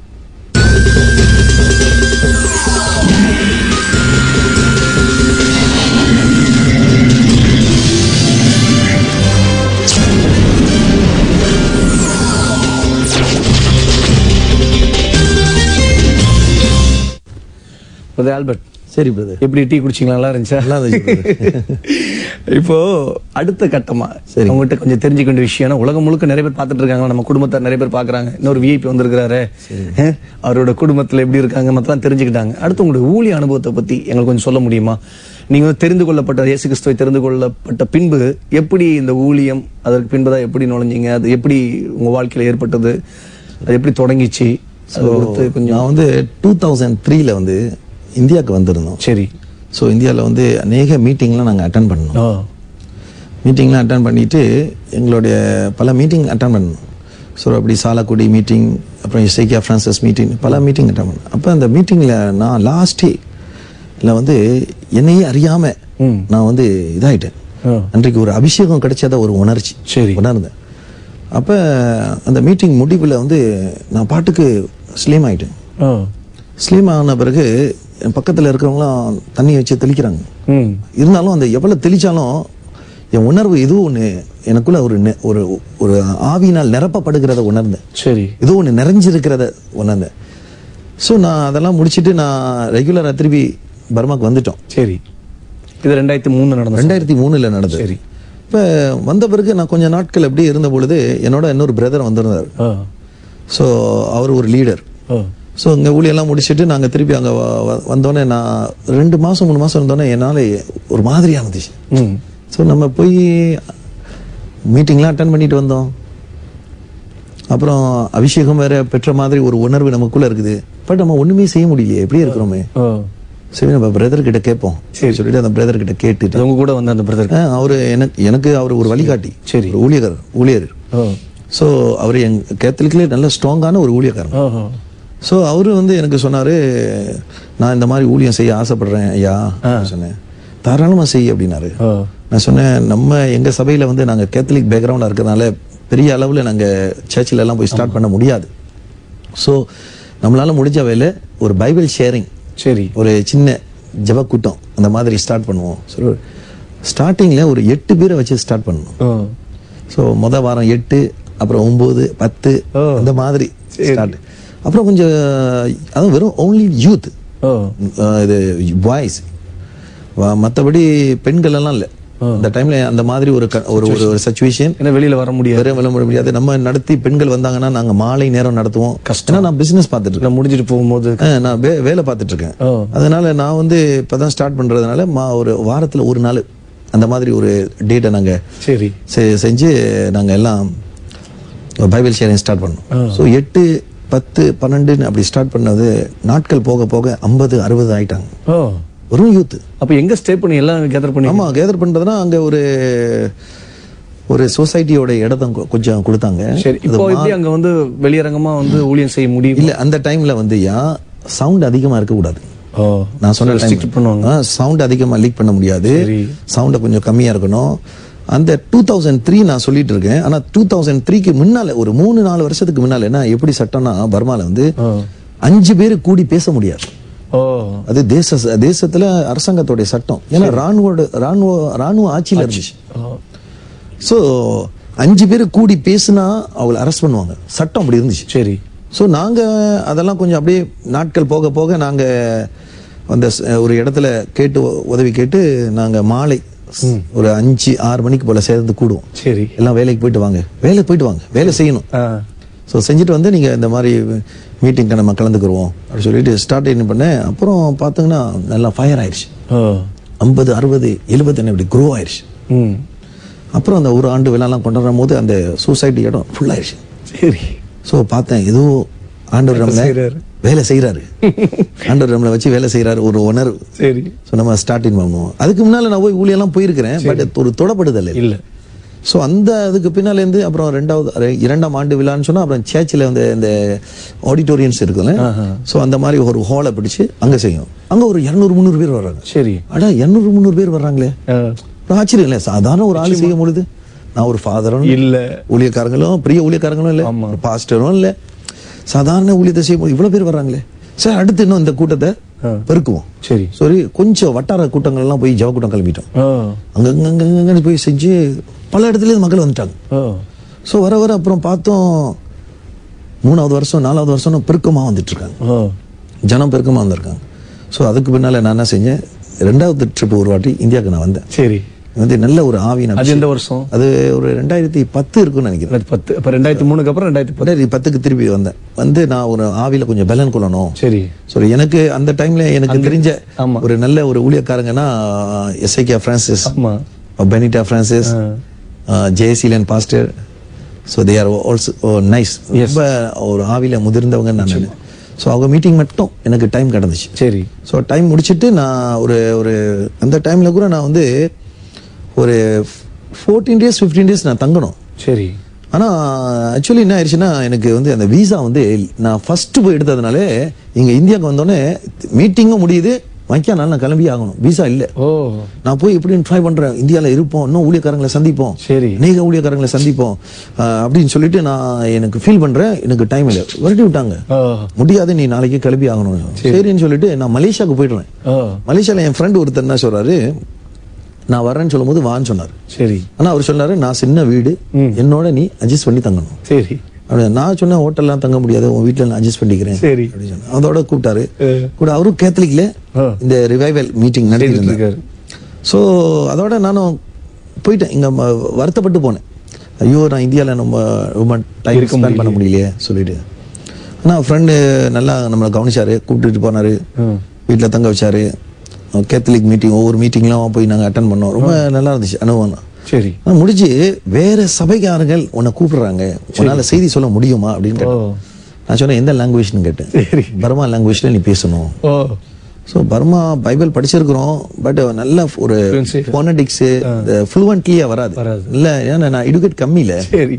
பிரதர் ஆல்பர்ட் சரி பிரதர் எப்படி டீ குடிச்சீங்களா நல்லா இருந்துச்சா நல்லா இருந்துச்சு இப்போ அடுத்த கட்டமா சரி. அவங்ககிட்ட கொஞ்சம் தெரிஞ்சுக்க வேண்டிய விஷயம் உலகம் முழுக்க நிறைய பேர் பார்த்துட்டு இருக்காங்க நம்ம குடும்பத்தார் நிறைய பேர் பாக்குறாங்க இன்னொரு விஐபி வந்திருக்கிறாரு அஹ், அவரோட குடும்பத்துல எப்படி இருக்காங்க மத்தெல்லாம் தெரிஞ்சுக்கிட்டாங்க அடுத்து உங்களுடைய ஊழிய அனுபவத்தை பத்தி எங்களுக்கு கொஞ்சம் சொல்ல முடியுமா நீங்க வந்து தெரிந்து கொள்ளப்பட்ட இயேசு கிறிஸ்துவை தெரிந்து கொள்ளப்பட்ட பின்பு எப்படி இந்த ஊழியம் அதற்கு பின்புதான் எப்படி நுழைஞ்சீங்க அது எப்படி உங்க வாழ்க்கையில ஏற்பட்டது அது எப்படி தொடங்கிச்சு அது குறித்து கொஞ்சம் நான் வந்து டூ தௌசண்ட் த்ரீல வந்து இந்தியாவுக்கு வந்திருந்தோம் சரி ஸோ இந்தியாவில் வந்து அநேக மீட்டிங்லாம் நாங்கள் அட்டன் பண்ணோம் ஓ மீட்டிங்லாம் அட்டன் பண்ணிட்டு எங்களுடைய பல மீட்டிங் அட்டன் பண்ணோம் ஸோ அப்படி சாலக்குடி மீட்டிங் அப்புறம் இசைக்கியா ஃப்ரான்சஸ் மீட்டிங் பல மீட்டிங் அட்டன் பண்ணேன் அப்போ அந்த மீட்டிங்கில் நான் லாஸ்ட் இல்லை வந்து என்னையே அறியாமல் ம். நான் வந்து இதாயிட்டேன் ஓ அன்றைக்கு ஒரு அபிஷேகம் கிடைச்சத ஒரு உணர்ச்சி சரி உணர்ந்தேன் அப்போ அந்த மீட்டிங் முடிவில் வந்து நான் பாட்டுக்கு ஸ்லீம் ஆயிட்டேன் ஓ ஸ்லீம் ஆன பிறகு என் பக்கத்தில் இருக்கிறவங்களாம் தண்ணி வச்சு தெளிக்கிறாங்க ம் இருந்தாலும் அந்த எவ்வளவு தெளிச்சாலும் என் உணர்வு ஏதோ ஒன்று எனக்குள்ள ஒரு நெ- ஒரு ஒரு ஆவியினால் நிரப்பப்படுகிறத உணர்ந்தேன் சரி ஏதோ ஒன்று நிறைஞ்சிருக்கிறத உணர்ந்தேன் ஸோ நான் அதெல்லாம் முடிச்சிட்டு நான் ரெகுலராக திருப்பி பர்மாக்கு வந்துட்டோம் சரி இது ரெண்டாயிரத்தி மூணு நடந்த ரெண்டாயிரத்தி மூணுல நடந்தது சரி இப்போ வந்த பிறகு நான் கொஞ்ச நாட்கள் அப்படியே இருந்த பொழுது என்னோட இன்னொரு பிரதர் வந்திருந்தார் ஓ ஸோ அவர் ஒரு லீடர் ஓ ஸோ இங்கே ஊழியெல்லாம் முடிச்சுட்டு நாங்கள் திருப்பி அங்கே வந்தோடனே நான் ரெண்டு மாதம் மூணு மாதம் இருந்தோடனே என்னால் ஒரு மாதிரியா இருந்துச்சு ம் ஸோ நம்ம போய் மீட்டிங்லாம் அட்டன் பண்ணிட்டு வந்தோம் அப்புறம் அபிஷேகம் வேற பெற்ற மாதிரி ஒரு உணர்வு நமக்குள்ள இருக்குது பட் நம்ம ஒண்ணுமே செய்ய முடியலையே எப்படியே இருக்கிறோமே ஓ சரி நம்ம பிரதர் கிட்ட கேட்போம் சரி சொல்லிட்டு அந்த பிரதர் கிட்ட கேட்டுட்டு அது உங்க கூட வந்த அந்த பிரதர் ஆ, அவரு எனக்கு எனக்கு அவர் ஒரு வழிகாட்டி சரி. ஒரு ஊழியர் ஊழியர் ஓ ஸோ அவர் எங் கேத்தலிக்லேயே நல்ல ஸ்ட்ராங்கான ஒரு ஊழியக்காரன் ஓஹோ ஸோ அவரு வந்து எனக்கு சொன்னாரு நான் இந்த மாதிரி ஊழியம் செய்ய ஆசைப்படுறேன் ஐயா அப்படின்னு சொன்னேன் தாராளமாக செய் அப்படின்னாரு ஓ நான் சொன்னேன் நம்ம எங்க சபையில வந்து நாங்க கேத்தலிக் பேக்ரவுண்டா இருக்கிறதுனால பெரிய அளவுல நாங்க சர்ச்சில் எல்லாம் போய் ஸ்டார்ட் பண்ண முடியாது ஸோ நம்மளால முடிஞ்ச வேலை ஒரு பைபிள் ஷேரிங் சரி ஒரு சின்ன ஜெப கூட்டம் அந்த மாதிரி ஸ்டார்ட் பண்ணுவோம் ஸோ ஸ்டார்டிங்கில் ஒரு எட்டு பேரை வச்சு ஸ்டார்ட் பண்ணணும் ஓ ஸோ முத வாரம் எட்டு அப்புறம் ஒம்பது பத்து ஓ. அந்த மாதிரி ஸ்டார்ட் அப்புறம் கொஞ்சம் அதுவும் வெறும் ஓன்லி யூத் ஓ இது பாய்ஸ் மற்றபடி பெண்கள் எல்லாம் இல்லை இந்த டைம்ல அந்த மாதிரி ஒரு க- ஒரு ஒரு ஒரு சுச்சுவேஷன் ஏன்னா வெளியில வர முடியாது வேற விளம்பர முடியாது நம்ம நடத்தி பெண்கள் வந்தாங்கன்னா நாங்க மாலை நேரம் நடத்துவோம் ஏன்னா நான் பிசினஸ் பார்த்துட்டு இருக்கேன் நான் முடிஞ்சிட்டு போகும்போது ஆ, நான் வே- வேலை பார்த்துட்டு இருக்கேன் ஓ அதனால நான் வந்து இப்பதான் ஸ்டார்ட் பண்றதுனால மா ஒரு வாரத்துல ஒரு நாள் அந்த மாதிரி ஒரு டேட்டை நாங்க சரி செ- செஞ்சு நாங்க எல்லாம் பைபிள் ஷேரிங் ஸ்டார்ட் பண்ணோம் ஸோ எட்டு பத்து பன்னெண்டுன்னு அப்படி ஸ்டார்ட் பண்ணது நாட்கள் போக போக ஐம்பது அறுபது ஆயிட்டாங்க ஓ வெறும் யூத் அப்ப எங்க ஸ்டே பண்ணி எல்லாம் கேதர் பண்ணி ஆமா கேதர் பண்றதுன்னா அங்க ஒரு ஒரு சொசைட்டியோட இடத்த கொ- கொஞ்சம் கொடுத்தாங்க சரி இப்போ எப்படி அங்க வந்து வெளியரங்கமா வந்து ஊழியம் செய்ய முடியும் இல்ல அந்த டைம்ல வந்து யா சவுண்ட் அதிகமா இருக்க கூடாது ஓ நான் சொன்ன restrict பண்ணுவாங்க சவுண்ட் அதிகமா லீக் பண்ண முடியாது சரி. சவுண்ட கொஞ்சம் கம்மியா இருக்கணும் அந்த டூ தௌசண்ட் த்ரீ நான் சொல்லிட்டு இருக்கேன் ஆனா டூ தௌசண்ட் த்ரீக்கு முன்னால ஒரு மூணு நாலு வருஷத்துக்கு முன்னால என்ன எப்படி சட்டம்னா பர்மால வந்து ஓ அஞ்சு பேரு கூடி பேச முடியாது ஓ அது தேச தேசத்துல அரசாங்கத்தோடைய சட்டம் ஏன்னா ராணுவோட ராணுவ ராணுவ ஆட்சியில இருந்துச்சு ஓ ஸோ அஞ்சு பேர் கூடி பேசுனா அவங்கள அரெஸ்ட் பண்ணுவாங்க சட்டம் அப்படி இருந்துச்சு சரி ஸோ நாங்கள் அதெல்லாம் கொஞ்சம் அப்படியே நாட்கள் போக போக நாங்கள் அந்த ஸ்- ஒரு இடத்துல கேட்டு உ- உதவி கேட்டு நாங்கள் மாலை ஒரு அஞ்சு ஆறு மணிக்கு போல சேர்ந்து கூடுவோம் சரி எல்லாம் வேலைக்கு போயிட்டு வாங்க வேலைக்கு போயிட்டு வாங்க வேலை செய்யணும் ஆ ஸோ செஞ்சுட்டு வந்து நீங்கள் இந்த மாதிரி மீட்டிங்க்கு நம்ம கலந்துக்குருவோம் அப்படின்னு சொல்லிட்டு ஸ்டார்ட் என்ன பண்ணேன் அப்புறம் பார்த்தீங்கன்னா நல்லா ஃபயர் ஆயிடுச்சு ஓ ஐம்பது அறுபது எழுபதுன்னு இப்படி க்ரோ ஆயிடுச்சு ம் அப்புறம் அந்த ஒரு ஆண்டு விழாலாம் கொண்டாடும் போது அந்த சூசைட்டி இடம் ஃபுல் ஆயிடுச்சு சரி ஸோ பார்த்தேன் ஏதோ ஆண்டவர் நம்மள செய்றாரு. வேலை செய்கிறாரு ஆண்டவர் நம்மளை வச்சு வேலை செய்கிறாரு ஒரு உணர்வு சரி ஸோ நம்ம ஸ்டார்டிங் பண்ணுவோம் அதுக்கு முன்னால நான் போய் ஊழியெல்லாம் போயிருக்கிறேன் பட் ஒரு தொடப்படுதல் இல்லை இல்ல ஸோ அந்த அதுக்கு பின்னாலேருந்து அப்புறம் ரெண்டாவது ரெ- இரண்டாம் ஆண்டு விழான்னு சொன்னா அப்புறம் சேர்ச்சில் வந்து இந்த ஆடிட்டோரியன்ஸ் இருக்குல்ல ஸோ அந்த மாதிரி ஒரு ஹாலை பிடிச்சு அங்கே செய்யும் அங்கே ஒரு இரநூறு முந்நூறு பேர் வர்றாங்க சரி அடா இரநூறு முந்நூறு பேர் வர்றாங்களே ஆ. ஒரு ஆச்சரியம் இல்லை சாதாரண ஒரு ஆள் செய்யும் பொழுது நான் ஒரு ஃபாதரும் இல்ல ஊழியக்காரங்களும் பெரிய ஊழியக்காரங்களும் இல்லை ஆமா. ஒரு பாஸ்டரும் இல்லை சாதாரண ஊழியத்தை செய்யும் போது இவ்வளவு பேர் வர்றாங்களே சார் அடுத்து இன்னும் இந்த கூட்டத்தை பெருக்குவோம் சரி சரி கொஞ்சம் வட்டார கூட்டங்கள் எல்லாம் போய் ஜவ கூட்டம் கிளம்பிட்டோம் ஓ அங்கங்க அங்கங்க போய் செஞ்சு பல இடத்துல இருந்து மக்கள் வந்துட்டாங்க ஓ ஸோ வர வர அப்புறம் பார்த்தோம் மூணாவது வருஷம் நாலாவது வருஷம் பெருக்கமாக வந்துட்டு இருக்காங்க ஓ ஜனம் பெருக்கமாக வந்திருக்காங்க ஸோ அதுக்கு பின்னால நான் என்ன செஞ்சேன் ரெண்டாவது ட்ரிப் ஒரு வாட்டி இந்தியாவுக்கு நான் வந்தேன் சரி வந்து நல்ல ஒரு ஆவியின் அது எந்த வருஷம் அது ஒரு ரெண்டாயிரத்தி பத்து இருக்குன்னு நினைக்கிறேன் ரெண்டாயிரத்தி பத்து அப்ப ரெண்டாயிரத்தி மூணுக்கு அப்புறம் ரெண்டாயிரத்தி பத்து ரெண்டாயிரத்தி பத்துக்கு திருப்பி வந்தேன் வந்து நான் ஒரு ஆவியில கொஞ்சம் பலன் கொள்ளணும் சரி சரி எனக்கு அந்த டைம்ல எனக்கு தெரிஞ்ச ஆமா. ஒரு நல்ல ஒரு ஊழியக்காரங்கன்னா எஸ்ஐகே பிரான்சிஸ் ஆமா Benita Francis Jayaseelan pastor so they are also nice ரொம்ப ஒரு ஆவியில முதிர்ந்தவங்க நான் ஸோ அவங்க மீட்டிங் மட்டும் எனக்கு டைம் கிடந்துச்சு சரி ஸோ டைம் முடிச்சிட்டு நான் ஒரு ஒரு அந்த டைம்ல கூட நான் வந்து ஒரு ஃபோர்டீன் டேஸ் ஃபிஃப்டீன் டேஸ் நான் தங்கணும் சரி ஆனா ஆக்சுவலி என்ன ஆயிடுச்சுன்னா எனக்கு வந்து அந்த விசா வந்து நான் ஃபர்ஸ்ட் போய் எடுத்ததுனால இங்க இந்தியாவுக்கு வந்தோடனே மீட்டிங்கும் முடியுது வைக்கா நாள் நான் கிளம்பி ஆகணும் விசா இல்ல ஓ நான் போய் எப்படின்னு ட்ரை பண்றேன் இந்தியால இருப்போம் இன்னும் ஊழியக்காரங்களை சந்திப்போம் சரி அநேக ஊழியக்காரங்களை சந்திப்போம் அஹ், அப்படின்னு சொல்லிட்டு நான் எனக்கு ஃபீல் பண்றேன் எனக்கு டைம் இல்லை விரட்டி விட்டாங்க ஓ முடியாது நீ நாளைக்கு கிளம்பி ஆகணும் சரின்னு சொல்லிட்டு நான் மலேசியாவுக்கு போயிடுறேன் ஓ மலேசியால என் ஃப்ரெண்ட் ஒருத்தர் என்ன சொல்றாரு நான் வரேன்னு சொல்லும்போது வான்னு சொன்னார் சரி ஆனா அவர் சொன்னாரு நான் சின்ன வீடு என்னோட நீ அட்ஜஸ்ட் பண்ணி தங்கணும் சரி அப்படி நான் சொன்னேன் ஹோட்டல்லாம் தங்க முடியாது உன் வீட்டுல நான் அட்ஜஸ்ட் பண்ணிக்கிறேன் சரி அப்படின்னு சொன்னேன் அதோட கூப்பிட்டாரு அஹ். கூட அவரும் கேத்தலிக்ல ஆ. இந்த ரிவைவல் மீட்டிங் நடத்திட்டு இருந்தாரு இருக்காரு ஸோ அதோட நானும் போயிட்டேன் இங்க ம- வருத்தப்பட்டு போனேன் ஐயோ நான் இந்தியால நம்ம ரொம்ப டைம் ஸ்பெண்ட் பண்ண முடியலையே சொல்லிட்டு ஆனா ஃப்ரெண்டு நல்லா நம்மளை கவனிச்சாரு கூப்பிட்டுட்டு போனாரு ம். வீட்டுல தங்க வச்சாரு கேத்தலிக் மீட்டிங் ஒவ்வொரு மீட்டிங்லாம் போய் நாங்க அட்டன் பண்ணோம் ரொம்ப நல்லா இருந்துச்சு அனுபவம் சரி ஆனா முடிஞ்சு வேற சபைக்காரர்கள் உன்னை கூப்பிடுறாங்க உன்னால செய்தி சொல்ல முடியுமா அப்படின்னு ஓ கேட்டேன். நான் சொன்னேன் எந்த லாங்குவேஜ்னு கேட்டேன் சரி பர்மா லாங்குவேஜ்ல நீ பேசணும் ஓ ஸோ பர்மா பைபிள் படிச்சிருக்கிறோம் பட் நல்ல ஒரு Fluency. ஃபோனடிக்ஸ் ஃப்ளூவன்ட்லியா வராது வராது. இல்ல ஏன்னா நான் எடுக்கேட் கம்மி இல்ல சரி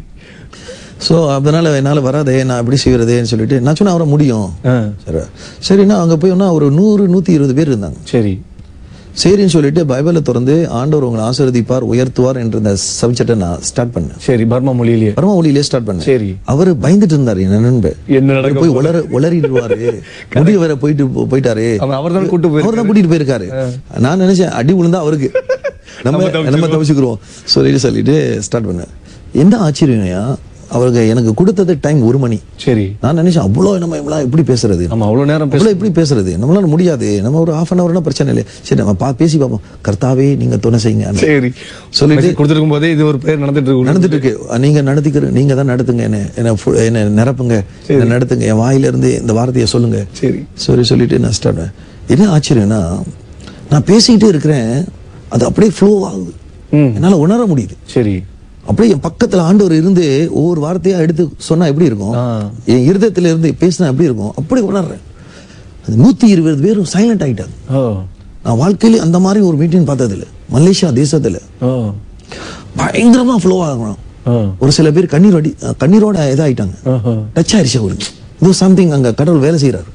ஸோ அதனால என்னால வராதே நான் எப்படி செய்யறதேன்னு சொல்லிட்டு நான் சொன்னேன் அவரை முடியும் ஆ, சரி சரின்னா அங்க போய் ஒன்னா ஒரு நூறு நூத்தி இருபது பேர் இருந்தாங்க சரி சரின்னு சொல்லிட்டு பைபிளை திறந்து ஆண்டவர் உங்களை ஆசீர்வதிப்பார் உயர்த்துவார் என்ற இந்த சப்ஜெக்டை நான் ஸ்டார்ட் பண்ணேன் சரி பர்மா மொழியிலேயே பரம ஒளியிலே ஸ்டார்ட் பண்ணேன் சரி அவரு பயந்துட்டு இருந்தாரு என் நண்பன் என்ன நடக்க போய் உளற உளறிடுவாரு முடி வர போயிட்டு போ- போயிட்டாரு அவன் அவர்தான் கூட்டு போய் அவர் தான் கூட்டிட்டு போயிருக்காரு நான் நினைச்சேன் அடி விழுந்தா அவருக்கு நம்ம நம்ம தவிச்சுக்கிறோம் சொல்லிட்டு சொல்லிட்டு ஸ்டார்ட் பண்ணேன் என்ன ஆச்சரியம்யா அவருக்கு எனக்கு கொடுத்தது டைம் ஒரு மணி சரி நான் நினைச்சேன் அவ்வளோ நம்ம இவ்வளவு எப்படி பேசுறது நம்ம அவ்வளவு நேரம் பேச அவ்வளோ எப்படி பேசுறது நம்மளால முடியாது நம்ம ஒரு ஹாஃப் அன் ஹவர்னா பிரச்சனை இல்லை சரி நம்ம பா பேசி பார்ப்போம் கர்த்தாவே நீங்க துணை செய்யுங்க சரி சொல்லிட்டு message கொடுத்திருக்கும் போதே இது ஒரு பேர் நடந்துட்டு இருக்கு நடந்துட்டு இருக்கு நீங்க நடத்திக்கிற நீங்க தான் நடத்துங்க என்ன என்ன ஃபு- என்ன நிரப்புங்க என்ன நடத்துங்க என் வாயில இருந்து இந்த வார்த்தையை சொல்லுங்க சரி சரி சொல்லிட்டு நான் ஸ்டார்ட் என்ன ஆச்சரியம்னா நான் பேசிக்கிட்டே இருக்கிறேன் அது அப்படியே ஃப்ளோ ஆகுது ம். என்னால உணர முடியுது சரி அப்படியே என் பக்கத்துல ஆண்டவர் இருந்து ஒவ்வொரு வார்த்தையா எடுத்து சொன்னா எப்படி இருக்கும் ஆ. என் இருதயத்துல இருந்து பேசினா எப்படி இருக்கும் அப்படி உணர்றேன் அது நூத்தி இருபது பேரும் சைலண்ட் ஆயிட்டாங்க ஓ நான் வாழ்க்கையில அந்த மாதிரி ஒரு மீட்டிங் பார்த்தது இல்ல மலேசியா தேசத்துல ஓ பயங்கரமா ஃப்ளோ ஆகணும் ஓ ஒரு சில பேர் கண்ணீர் அடி கண்ணீரோட இதாயிட்டாங்க ஓஹோ டச் ஆயிடுச்சு அவருக்கு இது சம்திங் அங்க கடவுள் வேலை செய்யறாரு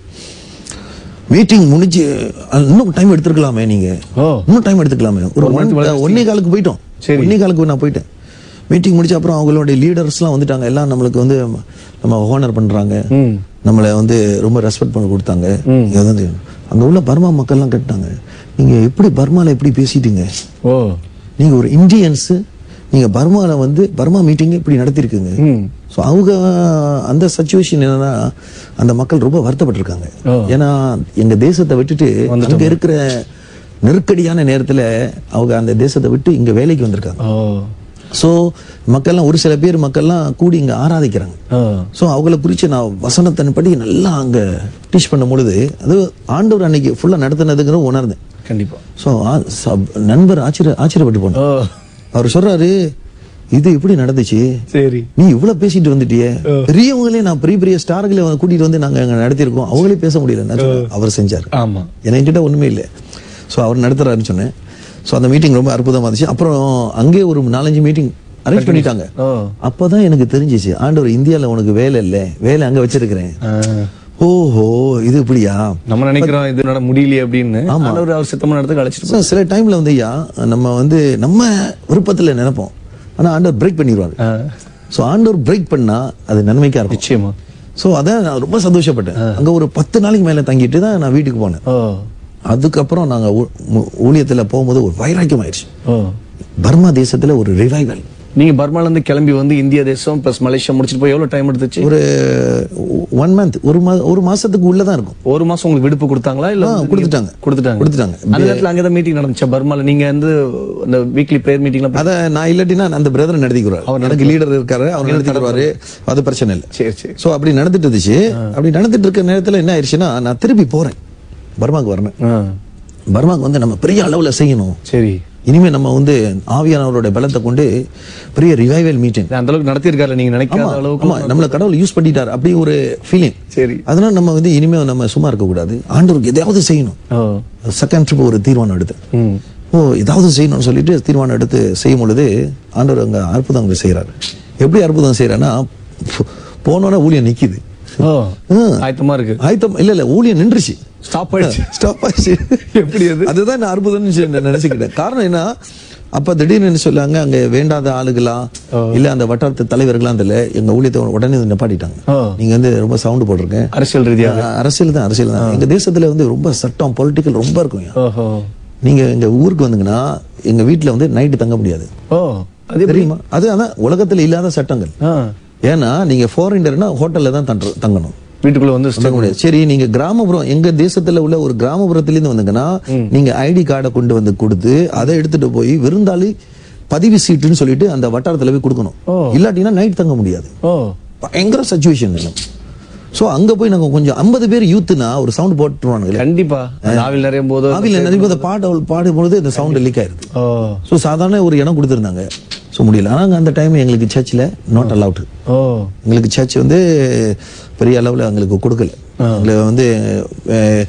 மீட்டிங் முடிஞ்சு அஹ், இன்னும் டைம் எடுத்துருக்கலாமே நீங்க ஓ இன்னும் டைம் எடுத்துக்கலாமே ஒரு ஒரு மணி one- ஒன்னே காலுக்கு போயிட்டோம் சரி. ஒன்னே காலுக்கு நான் போயிட்டேன் மீட்டிங் முடிச்ச அப்புறம் அவங்களுடைய லீடர்ஸ்லாம் வந்துட்டாங்க எல்லாம் நம்மளுக்கு வந்து நம்ம ஹோனர் பண்றாங்க ம் நம்மளை வந்து ரொம்ப ரெஸ்பெக்ட் பண்ண கொடுத்தாங்க இங்க வந்து அங்க உள்ள பர்மா மக்கள்லாம் கேட்டாங்க நீங்க எப்படி பர்மால எப்படி பேசிட்டீங்க ஓ நீங்க ஒரு இந்தியன்ஸ் நீங்க பர்மால வந்து பர்மா மீட்டிங் இப்படி நடத்திருக்கீங்க ம் ஸோ அவங்க அந்த சுச்சுவேஷன் என்னன்னா அந்த மக்கள் ரொம்ப வருத்தப்பட்டிருக்காங்க ஓ. ஏன்னா எங்க தேசத்தை விட்டுட்டு அங்க இருக்கிற நெருக்கடியான நேரத்துல அவங்க அந்த தேசத்தை விட்டு இங்க வேலைக்கு வந்திருக்காங்க ஓ ஸோ மக்கள்லாம் ஒரு சில பேர் மக்கள்லாம் கூடி இங்க ஆராதிக்கிறாங்க ஓ ஸோ அவங்கள குறித்து நான் வசனத்தின்படி நல்லா அங்க டீச் பண்ணும் பொழுது அது ஆண்டவர் அன்னைக்கு ஃபுல்லா நடத்தினதுங்கிற உணர்ந்தேன் கண்டிப்பா ஸோ நண்பர் ஆச்சரிய ஆச்சரியப்பட்டு போனார் ஓ அவர் சொல்றாரு இது இப்படி நடந்துச்சு சரி நீ இவ்வளவு பேசிட்டு வந்துட்டியே பெரியவங்களே நான் பெரிய பெரிய ஸ்டார்களை வந்து கூட்டிட்டு வந்து நாங்க அங்க நடத்தியிருக்கோம் அவங்களே பேச முடியல நான் சொன்னேன். அவர் செஞ்சார் ஆமா என்கிட்ட ஒண்ணுமே இல்லை ஸோ அவர் நடத்துறாருன்னு சொன்னேன் ஸோ அந்த மீட்டிங் ரொம்ப அற்புதமா இருந்துச்சு அப்புறம் அங்கே ஒரு நாலஞ்சு மீட்டிங் அரேஞ்ச் பண்ணிட்டாங்க ஓ அப்பதான் எனக்கு தெரிஞ்சிச்சு ஆண்டவர் இந்தியால உனக்கு வேலை இல்லை வேலை அங்க வச்சிருக்கிறேன் ஆ. ஓஹோ இது இப்படியா நம்ம நினைக்கிறோம் இது நட முடியலையே அப்படின்னு ஆண்டவர் அவர் சித்தமா நடத்துக்கு அழைச்சிட்டு So, சில டைம்ல வந்து ஐயா நம்ம வந்து நம்ம விருப்பத்துல நினைப்போம் ஆனா ஆண்டவர் பிரேக் பண்ணிடுவாரு ஆ, ஸோ ஆண்டவர் பிரேக் பண்ணா அது நன்மைக்கா இருக்கும் நிச்சயமா ஸோ அதான் நான் ரொம்ப சந்தோஷப்பட்டேன் அங்க ஒரு பத்து நாளைக்கு மேல தங்கிட்டு தான் நான் வீட்டுக்கு போனேன் ஓ அதுக்கப்புறம் நாங்க ஊ- ஊ- ஊழியத்துல போகும்போது ஒரு வைராக்கியம் ஆயிடுச்சு ஓ பர்மா தேசத்துல ஒரு ரிவைவல் நீங்க பர்மால இருந்து கிளம்பி வந்து இந்தியா தேசம் பிளஸ் மலேசியா முடிச்சிட்டு போய் எவ்வளவு டைம் எடுத்துச்சு ஒரு ஒன் மந்த் ஒரு மா ஒரு மாசத்துக்கு உள்ளதான் இருக்கும் ஒரு மாசம் உங்களுக்கு விடுப்பு கொடுத்தாங்களா இல்ல ஆ, வந்து கொடுத்துட்டாங்க. நீங்க- கொடுத்துட்டாங்க கொடுத்துட்டாங்க. அந்த நேரத்துல அங்கதான் மீட்டிங் நடந்துச்சா பர்மால நீங்க வந்து அந்த வீக்லி பிரேயர் மீட்டிங்லாம் அத நான் இல்லாட்டினா அந்த பிரதர் நடத்திக்கிறார் எனக்கு லீடர் இருக்காரு அவர் நடத்திக்கிறாரு அது பிரச்சனை இல்லை சரி சரி சோ அப்படி நடந்துட்டு இருந்துச்சு அப்படி நடந்துட்டு இருக்க நேரத்துல என்ன ஆயிடுச்சுன்னா நான் திருப்பி போறேன் பர்மாக்கு வரணும் ஆ, பர்மாக்கு வந்து நம்ம பெரிய அளவுல செய்யணும் சரி இனிமே நம்ம வந்து ஆவியானவரோட பலத்தை கொண்டு பெரிய ரிவைவல் மீட்டிங் அந்த அளவுக்கு நடத்திருக்காரு நீங்க நினைக்காத அளவுக்கு ஆமா நம்மள கடவுள் யூஸ் பண்ணிட்டார் அப்படி ஒரு ஃபீலிங் சரி அதனால நம்ம வந்து இனிமே நம்ம சும்மா இருக்க கூடாது ஆண்டவருக்கு எதையாவது செய்யணும் ஓ செகண்ட் ட்ரிப் ஒரு தீர்மானம் எடுத்தேன் ம் ஓ ஏதாவது செய்யணும்னு சொல்லிட்டு தீர்மானம் எடுத்து செய்யும் பொழுது ஆண்டவர் அங்க அற்புதங்கள் செய்றாரு எப்படி அற்புதம் செய்யறேன்னா போனோட ஊழியம் நிக்குது ஓ ம். ஆயத்தமா இருக்கு ஆயத்தம் இல்ல இல்ல ஊழியம் நின்றுச்சு ஸ்டாப் ஆயிடுச்சு ஸ்டாப் ஆயிடுச்சு எப்படி அது அதுதான் நான் அற்புதம்னு சொல்லி நான் நினைச்சுக்கிட்டேன் காரணம் என்ன அப்ப திடீர்னு என்ன சொல்லாங்க அங்க வேண்டாத ஆளுகளா இல்ல அந்த வட்டாரத்து தலைவர்களா தெரியல எங்க ஊழியத்தை உடனே நிப்பாட்டிட்டாங்க ஓ நீங்க வந்து ரொம்ப சவுண்ட் போட்டிருக்கேன் அரசியல் ரீதியா அரசியல் தான் அரசியல் தான் எங்க தேசத்துல வந்து ரொம்ப சட்டம் பொலிட்டிக்கல் ரொம்ப இருக்கும் ஓஹோ நீங்க எங்க ஊருக்கு வந்தீங்கன்னா எங்க வீட்டுல வந்து நைட்டு தங்க முடியாது ஓ அது எப்படி தெரியுமா அது அதான் உலகத்துல இல்லாத சட்டங்கள் ஆ ஏன்னா நீங்க ஃபாரினர்னா ஹோட்டல்ல தான் தங்க- தங்கணும் வீட்டுக்குள்ள வந்து தங்க முடியாது சரி நீங்க கிராமப்புறம் எங்க தேசத்துல உள்ள ஒரு கிராமப்புறத்துல இருந்து வந்தீங்கன்னா நீங்க ஐடி கார்டை கொண்டு வந்து கொடுத்து அதை எடுத்துட்டு போய் விருந்தாளி பதிவு சீட்டுன்னு சொல்லிட்டு அந்த வட்டாரத்துல போய் கொடுக்கணும் ஓ. இல்லாட்டினா நைட் தங்க முடியாது ஓ பயங்கர சுச்சுவேஷன் சோ அங்க போய் நாங்க கொஞ்சம் 50 பேர் யூத்துனா ஒரு சவுண்ட் போட்டுருவானுங்க கண்டிப்பா அந்த ஆவில் நிறைய போது ஆவில நிறைய பேர் பாட பாடும்பொழுது இந்த சவுண்ட் லீக் ஆயிருது ஓ ஸோ சாதாரண ஒரு இடம் கொடுத்துருந்தாங்க ஸோ முடியல ஆனால் அந்த டைம் எங்களுக்கு சர்ச்சில் நாட் அலவுட் ஓ எங்களுக்கு சர்ச் வந்து பெரிய அளவில் எங்களுக்கு கொடுக்கல எங்களை வந்து அஹ்,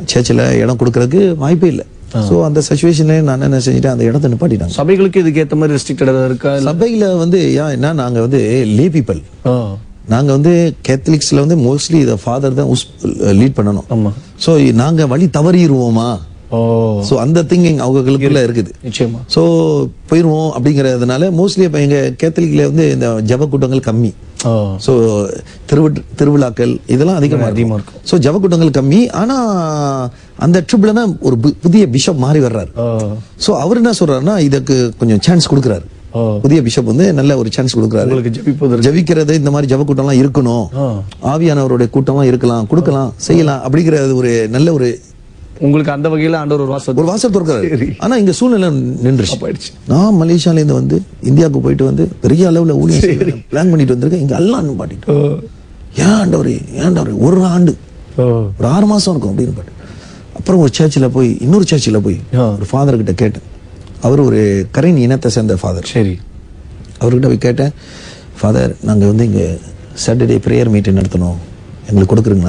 சர்ச்சில் இடம் கொடுக்கறதுக்கு வாய்ப்பே இல்லை ஸோ அந்த சுச்சுவேஷன்ல நான் என்ன செஞ்சுட்டேன் அந்த இடத்த நிப்பாட்டிட்டாங்க சபைகளுக்கு இதுக்கு ஏத்த மாதிரி ரெஸ்ட்ரிக்டட் இருக்கா இல்ல சபையில வந்து ஏன் என்ன நாங்க வந்து லே பீப்பிள் ஆ, நாங்க வந்து கேத்தலிக்ஸ்ல வந்து மோஸ்ட்லி இதை ஃபாதர் தான் லீட் பண்ணணும் ஆமா ஸோ நாங்க வழி தவறிடுவோமா ஓ ஸோ அந்த திங்கிங் அவங்களுக்குள்ள இருக்குது நிச்சயமா ஸோ போயிடுவோம் அப்படிங்கறதுனால மோஸ்ட்லி இப்போ எங்க கேத்தலிக்ல வந்து இந்த ஜப கூட்டங்கள் கம்மி ஓ ஸோ திருவி திருவிழாக்கள் இதெல்லாம் அதிகமாக அதிகமா இருக்கும் ஸோ ஜப கூட்டங்கள் கம்மி ஆனா அந்த ட்ரிப்ல தான் ஒரு பு- புதிய பிஷப் மாறி வர்றாரு ஓ ஸோ அவர் என்ன சொல்றாருன்னா இதுக்கு கொஞ்சம் சான்ஸ் கொடுக்குறாரு ஓ புதிய பிஷப் வந்து நல்ல ஒரு சான்ஸ் கொடுக்குறாரு உங்களுக்கு ஜெபிப்பது ஜபிக்கிறது இந்த மாதிரி ஜப கூட்டம்லாம் இருக்கணும் ஆ. ஆவியானவருடைய கூட்டம்லாம் இருக்கலாம் கொடுக்கலாம் செய்யலாம் அப்படிங்கிறது ஒரு நல்ல ஒரு உங்களுக்கு அந்த வகையில ஆண்டவர் ஒரு வாசல் ஒரு வாசல் திறக்கிறாரு சரி. ஆனா இங்க சூழ்நிலை நின்றுச்சு போயிடுச்சு நான் மலேசியால இருந்து வந்து இந்தியாவுக்கு போயிட்டு வந்து பெரிய அளவுல ஊழியம் பிளான் பண்ணிட்டு வந்திருக்கேன் இங்க எல்லாம் பாட்டிட்டு ஓ ஏன் ஆண்டவரே ஏன் ஆண்டவரே ஒரு ஆண்டு ஓ ஒரு ஆறு மாசம் இருக்கும் அப்படின்னு பாட்டு அப்புறம் ஒரு சர்ச்சில் போய் இன்னொரு சர்ச்சில் போய் ஆ. ஒரு ஃபாதர் கிட்ட கேட்டேன் அவர் ஒரு கரைன் இனத்தை சேர்ந்த ஃபாதர் சரி அவர்கிட்ட போய் கேட்டேன் ஃபாதர் நாங்கள் வந்து இங்கே சாட்டர்டே ப்ரேயர் மீட்டிங் நடத்தணும் எங்களுக்கு கொடுக்குறீங்களா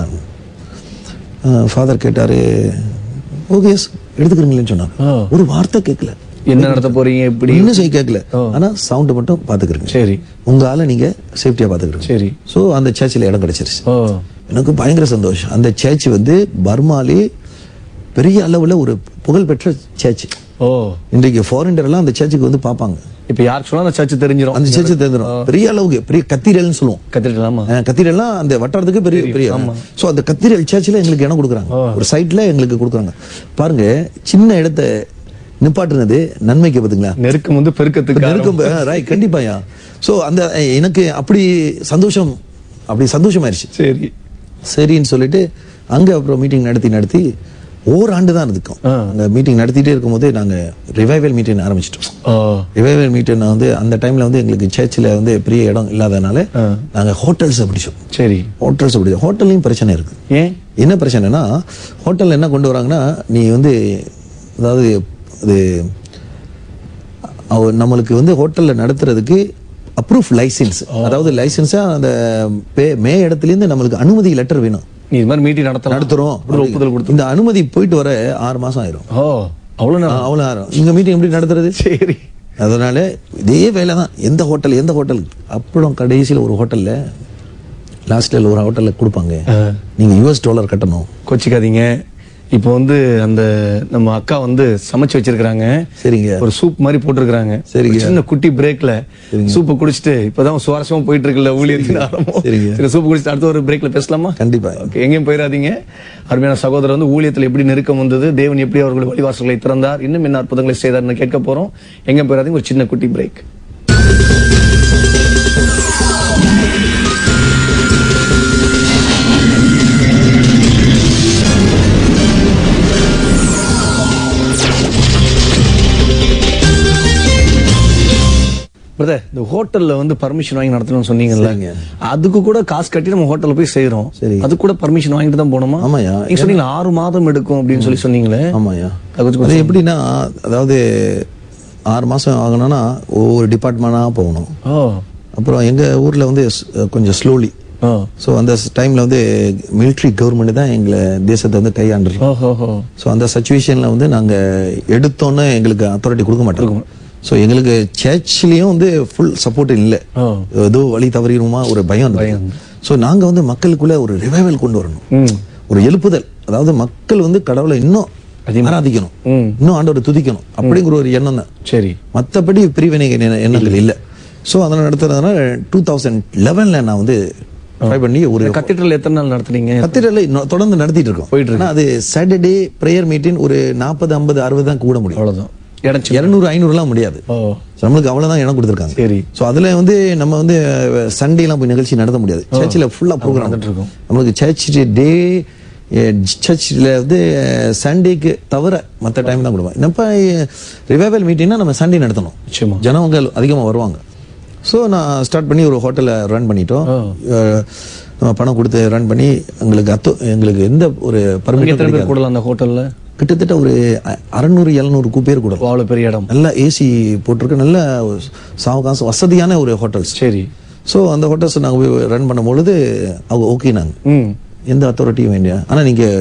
ஃபாதர் கேட்டார் ஓகே எஸ் எடுத்துக்கிறீங்களேன்னு சொன்னாங்க ஆ. ஒரு வார்த்தை கேட்கல என்ன நடத்த போறீங்க எப்படி இன்னும் செய்ய கேட்கல ஆனா சவுண்ட் மட்டும் பாத்துக்கிறீங்க சரி உங்க ஆளை நீங்க சேஃப்டியா பாத்துக்கிறீங்க சரி சோ அந்த சர்ச்சில் இடம் கிடைச்சிருச்சு ஓ எனக்கு பயங்கர சந்தோஷம் அந்த சர்ச் வந்து பர்மாலே பெரிய அளவுல ஒரு புகழ்பெற்ற சர்ச் ஓ இன்றைக்கு ஃபாரினர் எல்லாம் அந்த சர்ச்சுக்கு வந்து பார்ப்பாங்க இப்ப யாருக்கு சொன்னா அந்த சர்ச் தெரிஞ்சிரும் அந்த சர்ச்சு தெரிஞ்சிடும் பெரிய அளவுக்கு பெரிய கத்தீரல்னு சொல்லுவோம் கத்திரிக்கலாமா அஹ் கத்தீரல்லாம் அந்த வட்டாரத்துக்கு பெரிய பெரிய சோ அந்த கத்தீரல் சர்ச்சில் எங்களுக்கு இடம் கொடுக்குறாங்க ஒரு சைட்ல எங்களுக்கு கொடுக்குறாங்க பாருங்க சின்ன இடத்த நிப்பாட்டுனது நன்மைக்கு பாத்தீங்களா நெருக்கம் வந்து பெருக்கத்துக்கு நெருக்கம் ராய் கண்டிப்பாயா சோ அந்த அஹ், எனக்கு அப்படி சந்தோஷம் அப்படி சந்தோஷமாயிருச்சு சரி சரின்னு சொல்லிட்டு அங்க அப்புறம் மீட்டிங் நடத்தி நடத்தி ஓராண்டு தான் இருக்கும் ஆ. அந்த மீட்டிங் நடத்திட்டே இருக்கும்போது நாங்க ரிவைவல் மீட்டிங் ஆரம்பிச்சிட்டோம் ஓ ரிவைவல் மீட்டிங் வந்து அந்த டைம்ல வந்து எங்களுக்கு சர்ச்சில் வந்து பெரிய இடம் இல்லாதனால ஆ. நாங்க ஹோட்டல்ஸ் பிடிச்சோம் சரி ஹோட்டல்ஸ் பிடிச்சோம் ஹோட்டல்லையும் பிரச்சனை இருக்கு ஏன் என்ன பிரச்சனைனா ஹோட்டல்ல என்ன கொண்டு வராங்கன்னா நீ வந்து அதாவது அது அவ- நம்மளுக்கு வந்து ஹோட்டல்ல நடத்துறதுக்கு அப்ரூஃப் லைசென்ஸ் அதாவது லைசென்ஸா அந்த பே- மே இடத்துல இருந்து நம்மளுக்கு அனுமதி லெட்டர் வேணும் நீ இது மாதிரி மீட்டிங் நடத்தலாம் நடத்துறோம் அப்படி ஒப்புதல் கொடுத்து இந்த அனுமதி போயிட்டு வர ஆறு மாசம் ஆயிரும் ஓ அவ்வளவு நேரம் அவ்வளோ ஆயிரும் இங்க மீட்டிங் எப்படி நடத்துறது சரி அதனால இதே வேலை தான் எந்த ஹோட்டல் எந்த ஹோட்டல் அப்புறம் கடைசியில் ஒரு ஹோட்டல்ல லாஸ்ட்ல ஒரு ஹோட்டல்ல கொடுப்பாங்க ஆ. நீங்க யூஎஸ் டாலர் கட்டணும் கோச்சிக்காதீங்க இப்போ வந்து அந்த நம்ம அக்கா வந்து சமைச்சு வச்சிருக்காங்க சரிங்க ஒரு சூப் மாதிரி போட்டிருக்காங்க சரிங்க. ஒரு சின்ன குட்டி பிரேக்ல சூப்பை குடிச்சிட்டு இப்பதான் சுவாரஸ்யமா போயிட்டு இருக்குல்ல ஊழியத்தின் ஆரம்பம் சரிங்க. சரி சூப் குடிச்சிட்டு அடுத்த ஒரு பிரேக்ல பேசலாமா கண்டிப்பா ஓகே எங்கேயும் போயிடாதீங்க அருமையான சகோதரர் வந்து ஊழியத்தில் எப்படி நெருக்கம் வந்தது தேவன் எப்படி அவர்கள் வழிவாசல்களை திறந்தார் இன்னும் என்ன அற்புதங்களை செய்தார்னு கேட்க போறோம் எங்கேயும் போயிடாதீங்க ஒரு சின்ன குட்டி பிரேக் பிரதர் இந்த ஹோட்டல்ல வந்து பர்மிஷன் வாங்கி நடத்தணும்னு சொன்னீங்கல்ல சரிங்க. அதுக்கு கூட காசு கட்டி நம்ம ஹோட்டல்ல போய் செய்யறோம் சரி. அது கூட பர்மிஷன் வாங்கிட்டு தான் போனோமா ஆமாய்யா. நீங்க சொன்னீங்க ஆறு மாதம் எடுக்கும் அப்படின்னு சொல்லி சொன்னீங்களே ஆமாயா அது கொஞ்சம் அது எப்படின்னா அதாவது ஆறு மாசம் ஆகணும்னா ஒவ்வொரு டிபார்ட்மெண்டா போகணும் ஓ அப்புறம் எங்க ஊர்ல வந்து ஸ்- கொஞ்சம் ஸ்லோலி ஓ ஸோ அந்த டைம்ல வந்து மிலிட்ரி கவர்மெண்ட் தான் எங்களை தேசத்தை வந்து கையாண்டுரு ஓ ஹோ ஹோ ஸோ அந்த சுச்சுவேஷன்ல வந்து நாங்க எடுத்தோன்னே எங்களுக்கு அத்தாரிட்டி கொடுக்க மாட்டோம் ஸோ எங்களுக்கு சர்ச்லயும் வந்து ஃபுல் சப்போர்ட் இல்லை ஓ ஏதோ வழி தவறிடுமா ஒரு பயம் இருந்தது ஸோ நாங்க வந்து மக்களுக்குள்ள ஒரு ரிவைவல் கொண்டு வரணும் ம் ஒரு எழுப்புதல் அதாவது மக்கள் வந்து கடவுளை இன்னும் ஆராதிக்கணும் ம் இன்னும் ஆண்டவரை துதிக்கணும் அப்படிங்கிற ஒரு எண்ணம் தான் சரி மற்றபடி பிரிவினை எண்ண- எண்ணங்கள் இல்லை ஸோ அதெல்லாம் நடத்துறதுனால டூ தௌசண்ட் லெவன்ல நான் வந்து ட்ரை பண்ணி ஒரு கத்தீட்ரல் எத்தனை நாள் நடத்துனீங்க கத்திரல தொடர்ந்து நடத்திட்டு இருக்கோம் போயிட்டு இருக்கு. ஆனா அது சாட்டர்டே ப்ரேயர் மீட்டிங் ஒரு நாற்பது ஐம்பது அறுபது தான் கூட முடியும் அவ்வளவுதான் இடம் இருநூறு ஐநூறுலாம் முடியாது ஓ So, நம்மளுக்கு அவ்வளவுதான் இடம் கொடுத்துருக்காங்க சரி ஸோ அதுல வந்து நம்ம வந்து சண்டே எல்லாம் போய் நிகழ்ச்சி நடத்த முடியாது சர்ச்சில் ஃபுல்லா ப்ரோக்ராம் நடந்துட்டு இருக்கும். நம்மளுக்கு சர்ச் டே சர்ச்சில் வந்து சண்டேக்கு தவிர மற்ற டைம் தான் கொடுப்போம் இப்போ ரிவைவல் மீட்டிங்னா நம்ம சண்டே நடத்தணும் நிச்சயமா ஜனங்கள் அதிகமா வருவாங்க ஸோ நான் ஸ்டார்ட் பண்ணி ஒரு ஹோட்டலை ரன் பண்ணிட்டோம் அஹ், நம்ம பணம் கொடுத்து ரன் பண்ணி எங்களுக்கு அத்து எங்களுக்கு எந்த ஒரு அங்க பர்மிட்டும் எத்தனை பேர் கூடலாம் அந்த ஹோட்டல்ல கிட்டத்தட்ட ஒரு அ- அறுநூறு எழுநூறு பேர் கூட அவ்வளவு பெரிய இடம் நல்ல ஏசி போட்டிருக்கு நல்ல சாவகாசம் வசதியான ஒரு ஹோட்டல்ஸ் சரி ஸோ அந்த ஹோட்டல்ஸ் நாங்கள் போய் ரன் பண்ணும் பொழுது அவங்க ஓகே நாங்கள் ம் எந்த அத்தாரிட்டியும் வேண்டிய ஆனால் நீங்கள்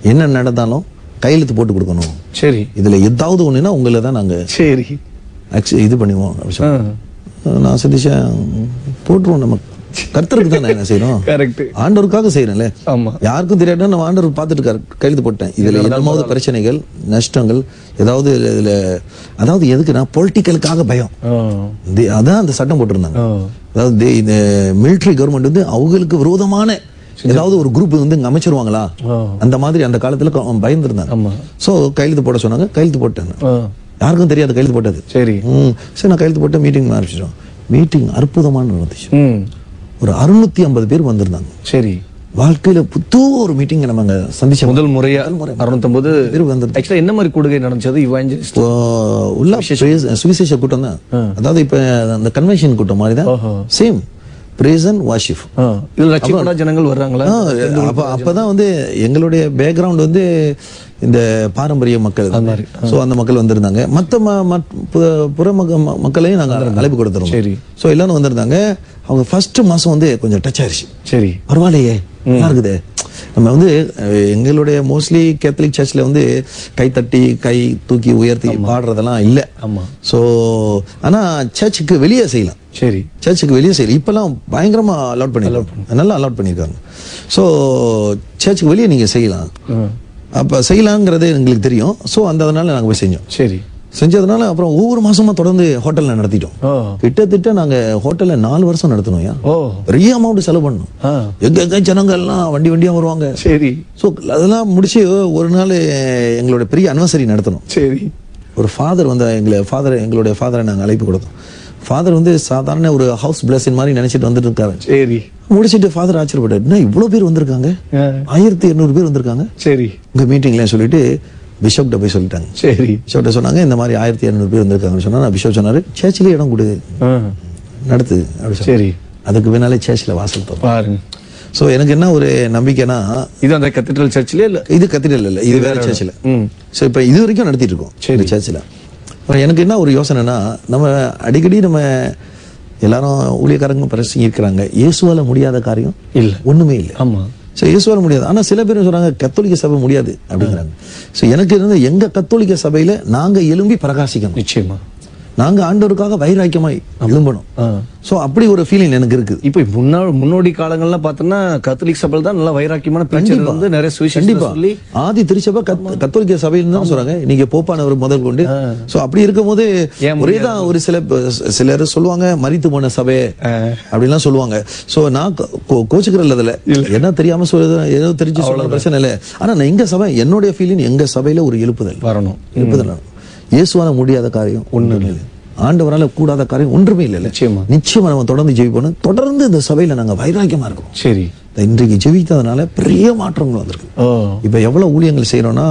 என்ன நடந்தாலும் கையெழுத்து போட்டு கொடுக்கணும் சரி இதுல ஏதாவது ஒண்ணுன்னா உங்களை தான் நாங்க சரி accept- இது பண்ணுவோம் அப்படி ஆ சொன்னாங்க. நான் சிந்திச்சேன் போட்டுருவோம் நம்ம கர்த்தருக்கு தான் நான் என்ன செய்யணும் கரெக்ட் ஆண்டவருக்காக செய்யறேன்ல ஆமா யாருக்கும் தெரியாட்டா நான் ஆண்டவர் பார்த்துட்டு இருக்காரு கையெழுத்து போட்டேன் இதுல என்னமாவது பிரச்சனைகள் நஷ்டங்கள் ஏதாவது இதுல அதாவது எதுக்குன்னா பொலிட்டிக்கலுக்காக பயம் ஆ இந்த- அதான் அந்த சட்டம் போட்டிருந்தாங்க ஆ அதாவது தே- இந்த மிலிட்டரி கவர்மெண்ட் வந்து அவங்களுக்கு விரோதமான ஏதாவது ஒரு குரூப் வந்து இங்க அமைச்சிருவாங்களா ஆ அந்த மாதிரி அந்த காலத்துல க- பயந்துருந்தாங்க ஆமா சோ கையெழுத்து போட சொன்னாங்க கையெழுத்து போட்டேன் நான். ஆ யாருக்கும் தெரியாது கையெழுத்து போட்டது சரி ம் சரி நான் கையெழுத்து போட்டு மீட்டிங் ஆரம்பிச்சிட்டோம் மீட்டிங் அற்புதமான நடந்துச்சு ம் ஒரு அறுநூத்தி ஐம்பது பேர் வந்திருந்தாங்க சரி வாழ்க்கையில புது ஒரு மீட்டிங் நம்ம அங்க சந்திச்சோம் முதல் முறையா அறுநூத்தொன்பது பேர் வந்திருந்தாங்க ஆக்சுவலா என்ன மாதிரி கூடுகை நடந்தது இவாஞ்சலிஸ்ட் இப்போ உள்ள praise- சுவிசேஷ கூட்டம் தான் அதாவது இப்ப அந்த கன்வென்ஷன் கூட்டம் மாதிரி தான் ஓஹோ சேம் பிரேஸ் அண்ட் வாஷிப் ஆ இதுல லட்சக்கணக்கான ஜனங்கள் வர்றாங்களா அப்ப அப்பதான் வந்து எங்களுடைய பேக்ரவுண்ட் வந்து இந்த பாரம்பரிய மக்கள் மாதிரி. சோ அந்த மக்கள் வந்திருந்தாங்க மத்த ம- மத்- பு- புற மக்க- ம- மக்களையும் நாங்க அழைப்பு கொடுத்துருவோம் சரி. சோ எல்லாரும் வந்திருந்தாங்க அவங்க ஃபர்ஸ்ட் மாசம் வந்து கொஞ்சம் டச் ஆயிருச்சு சரி பரவாயில்லையே நல்லா இருக்குது நம்ம வந்து அஹ், எங்களுடைய மோஸ்ட்லி கேத்தலிக் சர்ச்ல வந்து கை தட்டி கை தூக்கி உயர்த்தி பாடுறதெல்லாம் இல்ல ஆமா சோ ஆனா சர்ச்சுக்கு வெளியே செய்யலாம் சரி சர்ச்சுக்கு வெளியே செய்யலாம் இப்பெல்லாம் பயங்கரமா அலௌட் பண்ணிருக்காங்க நல்லா அலௌட் பண்ணிருக்காங்க சோ சர்ச்சுக்கு வெளியே நீங்க செய்யலாம் ஆ, அப்ப செய்யலாங்கிறது எங்களுக்கு தெரியும் சோ அந்த அதனால நாங்க போய் செஞ்சோம் சரி செஞ்சதுனால அப்புறம் ஒவ்வொரு மாசமா தொடர்ந்து ஹோட்டல்ல நடத்திட்டோம் ஓ கிட்டத்தட்ட நாங்க ஹோட்டல்ல நாலு வருஷம் நடத்தணும் ஏன் ஓ பெரிய அமௌண்ட் செலவு பண்ணோம் ஆ எங்க எங்க ஜனங்க எல்லாம் வண்டி வண்டியா வருவாங்க சரி ஸோ அதெல்லாம் முடிச்சு ஒரு நாள் எங்களோட பெரிய அனிவர்சரி நடத்தணும் சரி ஒரு ஃபாதர் வந்து எங்களை ஃபாதர் எங்களுடைய ஃபாதரை நாங்கள் அழைப்பு கொடுத்தோம் ஃபாதர் வந்து சாதாரண ஒரு ஹவுஸ் பிளஸின் மாதிரி நினைச்சிட்டு வந்துட்டு இருக்காரு சரி முடிச்சிட்டு ஃபாதர் ஆச்சரியப்பட்டார் என்ன இவ்வளோ பேர் வந்திருக்காங்க ஆ, ஆயிரத்தி இருநூறு பேர் வந்திருக்காங்க சரி உங்க மீட்டிங்ல சொல்லிட்டு பிஷப்கிட்ட போய் சொல்லிட்டாங்க சரி பிஷப்கிட்ட சொன்னாங்க இந்த மாதிரி ஆயிரத்தி இரநூறு பேர் வந்திருக்காங்கன்னு சொன்னா நான் பிஷப் சொன்னாரு சர்ச்சிலே இடம் கொடு ஆ, நடத்து அப்படி சொன்னாரு. சரி அதுக்கு பின்னாலே சர்ச்சில் வாசல் தரும் பாருங்க ஸோ எனக்கு என்ன ஒரு நம்பிக்கைனா இது அந்த கத்தீட்ரல் சர்ச்சிலே இல்ல இது கத்தீட்ரல் இல்லை இது வேற சர்ச்சில் ம் ஸோ இப்போ இது வரைக்கும் நடத்திட்டு இருக்கோம் இந்த சர்ச்சில் அப்புறம் எனக்கு என்ன ஒரு யோசனைனா நம்ம அடிக்கடி நம்ம எல்லாரும் ஊழியக்காரங்க பிரசங்கிருக்கிறாங்க இயேசுவால முடியாத காரியம் இல்ல ஒண்ணுமே இல்லை ஆமா ஸோ இயேசுவால முடியாது ஆனா சில பேர் சொல்றாங்க கத்தோலிக்க சபை முடியாது அப்படிங்கிறாங்க ஸோ எனக்கு இருந்த எங்க கத்தோலிக்க சபையில நாங்க எழும்பி பிரகாசிக்கணும் நிச்சயமா நாங்க ஆண்டவருக்காக வைராக்கியமாய் எழும்பணும் ஆ. ஸோ அப்படி ஒரு ஃபீலிங் எனக்கு இருக்குது இப்போ முன்னாள் முன்னோடி காலங்கள்லாம் பார்த்தோம்னா கத்தோலிக் சபையில் தான் நல்லா வைராக்கியமான பிரச்சனை வந்து நிறைய சுவிசேஷம் கண்டிப்பா சொல்லி ஆதி திருச்சபை கத்- கத்தோலிக்க சபையில் தான் சொல்றாங்க நீங்க போப்பானவர் முதல் கொண்டு சோ அப்படி இருக்கும்போது ஏன் ஒரே தான் ஒரு சில சிலர் சொல்லுவாங்க மரித்து போன சபை அப்படிலாம் சொல்லுவாங்க சோ நான் கோ- கோ- கோச்சுக்கிறேன் அதுல என்ன தெரியாம சொல்றது ஏதோ தெரிஞ்சு சொல்ற பிரச்சனை இல்ல ஆனா நான் எங்க சபை என்னுடைய ஃபீலிங் எங்க சபையில ஒரு எழுப்புதல் வரணும் எழுப்புதல் இயேசுவால முடியாத காரியம் ஒண்ணுமே இல்லை ஆண்டவரால கூடாத காரியம் ஒன்றுமே இல்லை நிச்சயமா. நிச்சயமா நம்ம தொடர்ந்து ஜெயிப்போம் தொடர்ந்து இந்த சபையில நாங்க வைராக்கியமா இருக்கோம் சரி இந்த இன்றைக்கு ஜெபித்ததுனால பெரிய மாற்றங்கள் வந்திருக்கு ஓ இப்போ எவ்வளவு ஊழியங்கள் செய்யறோம்னா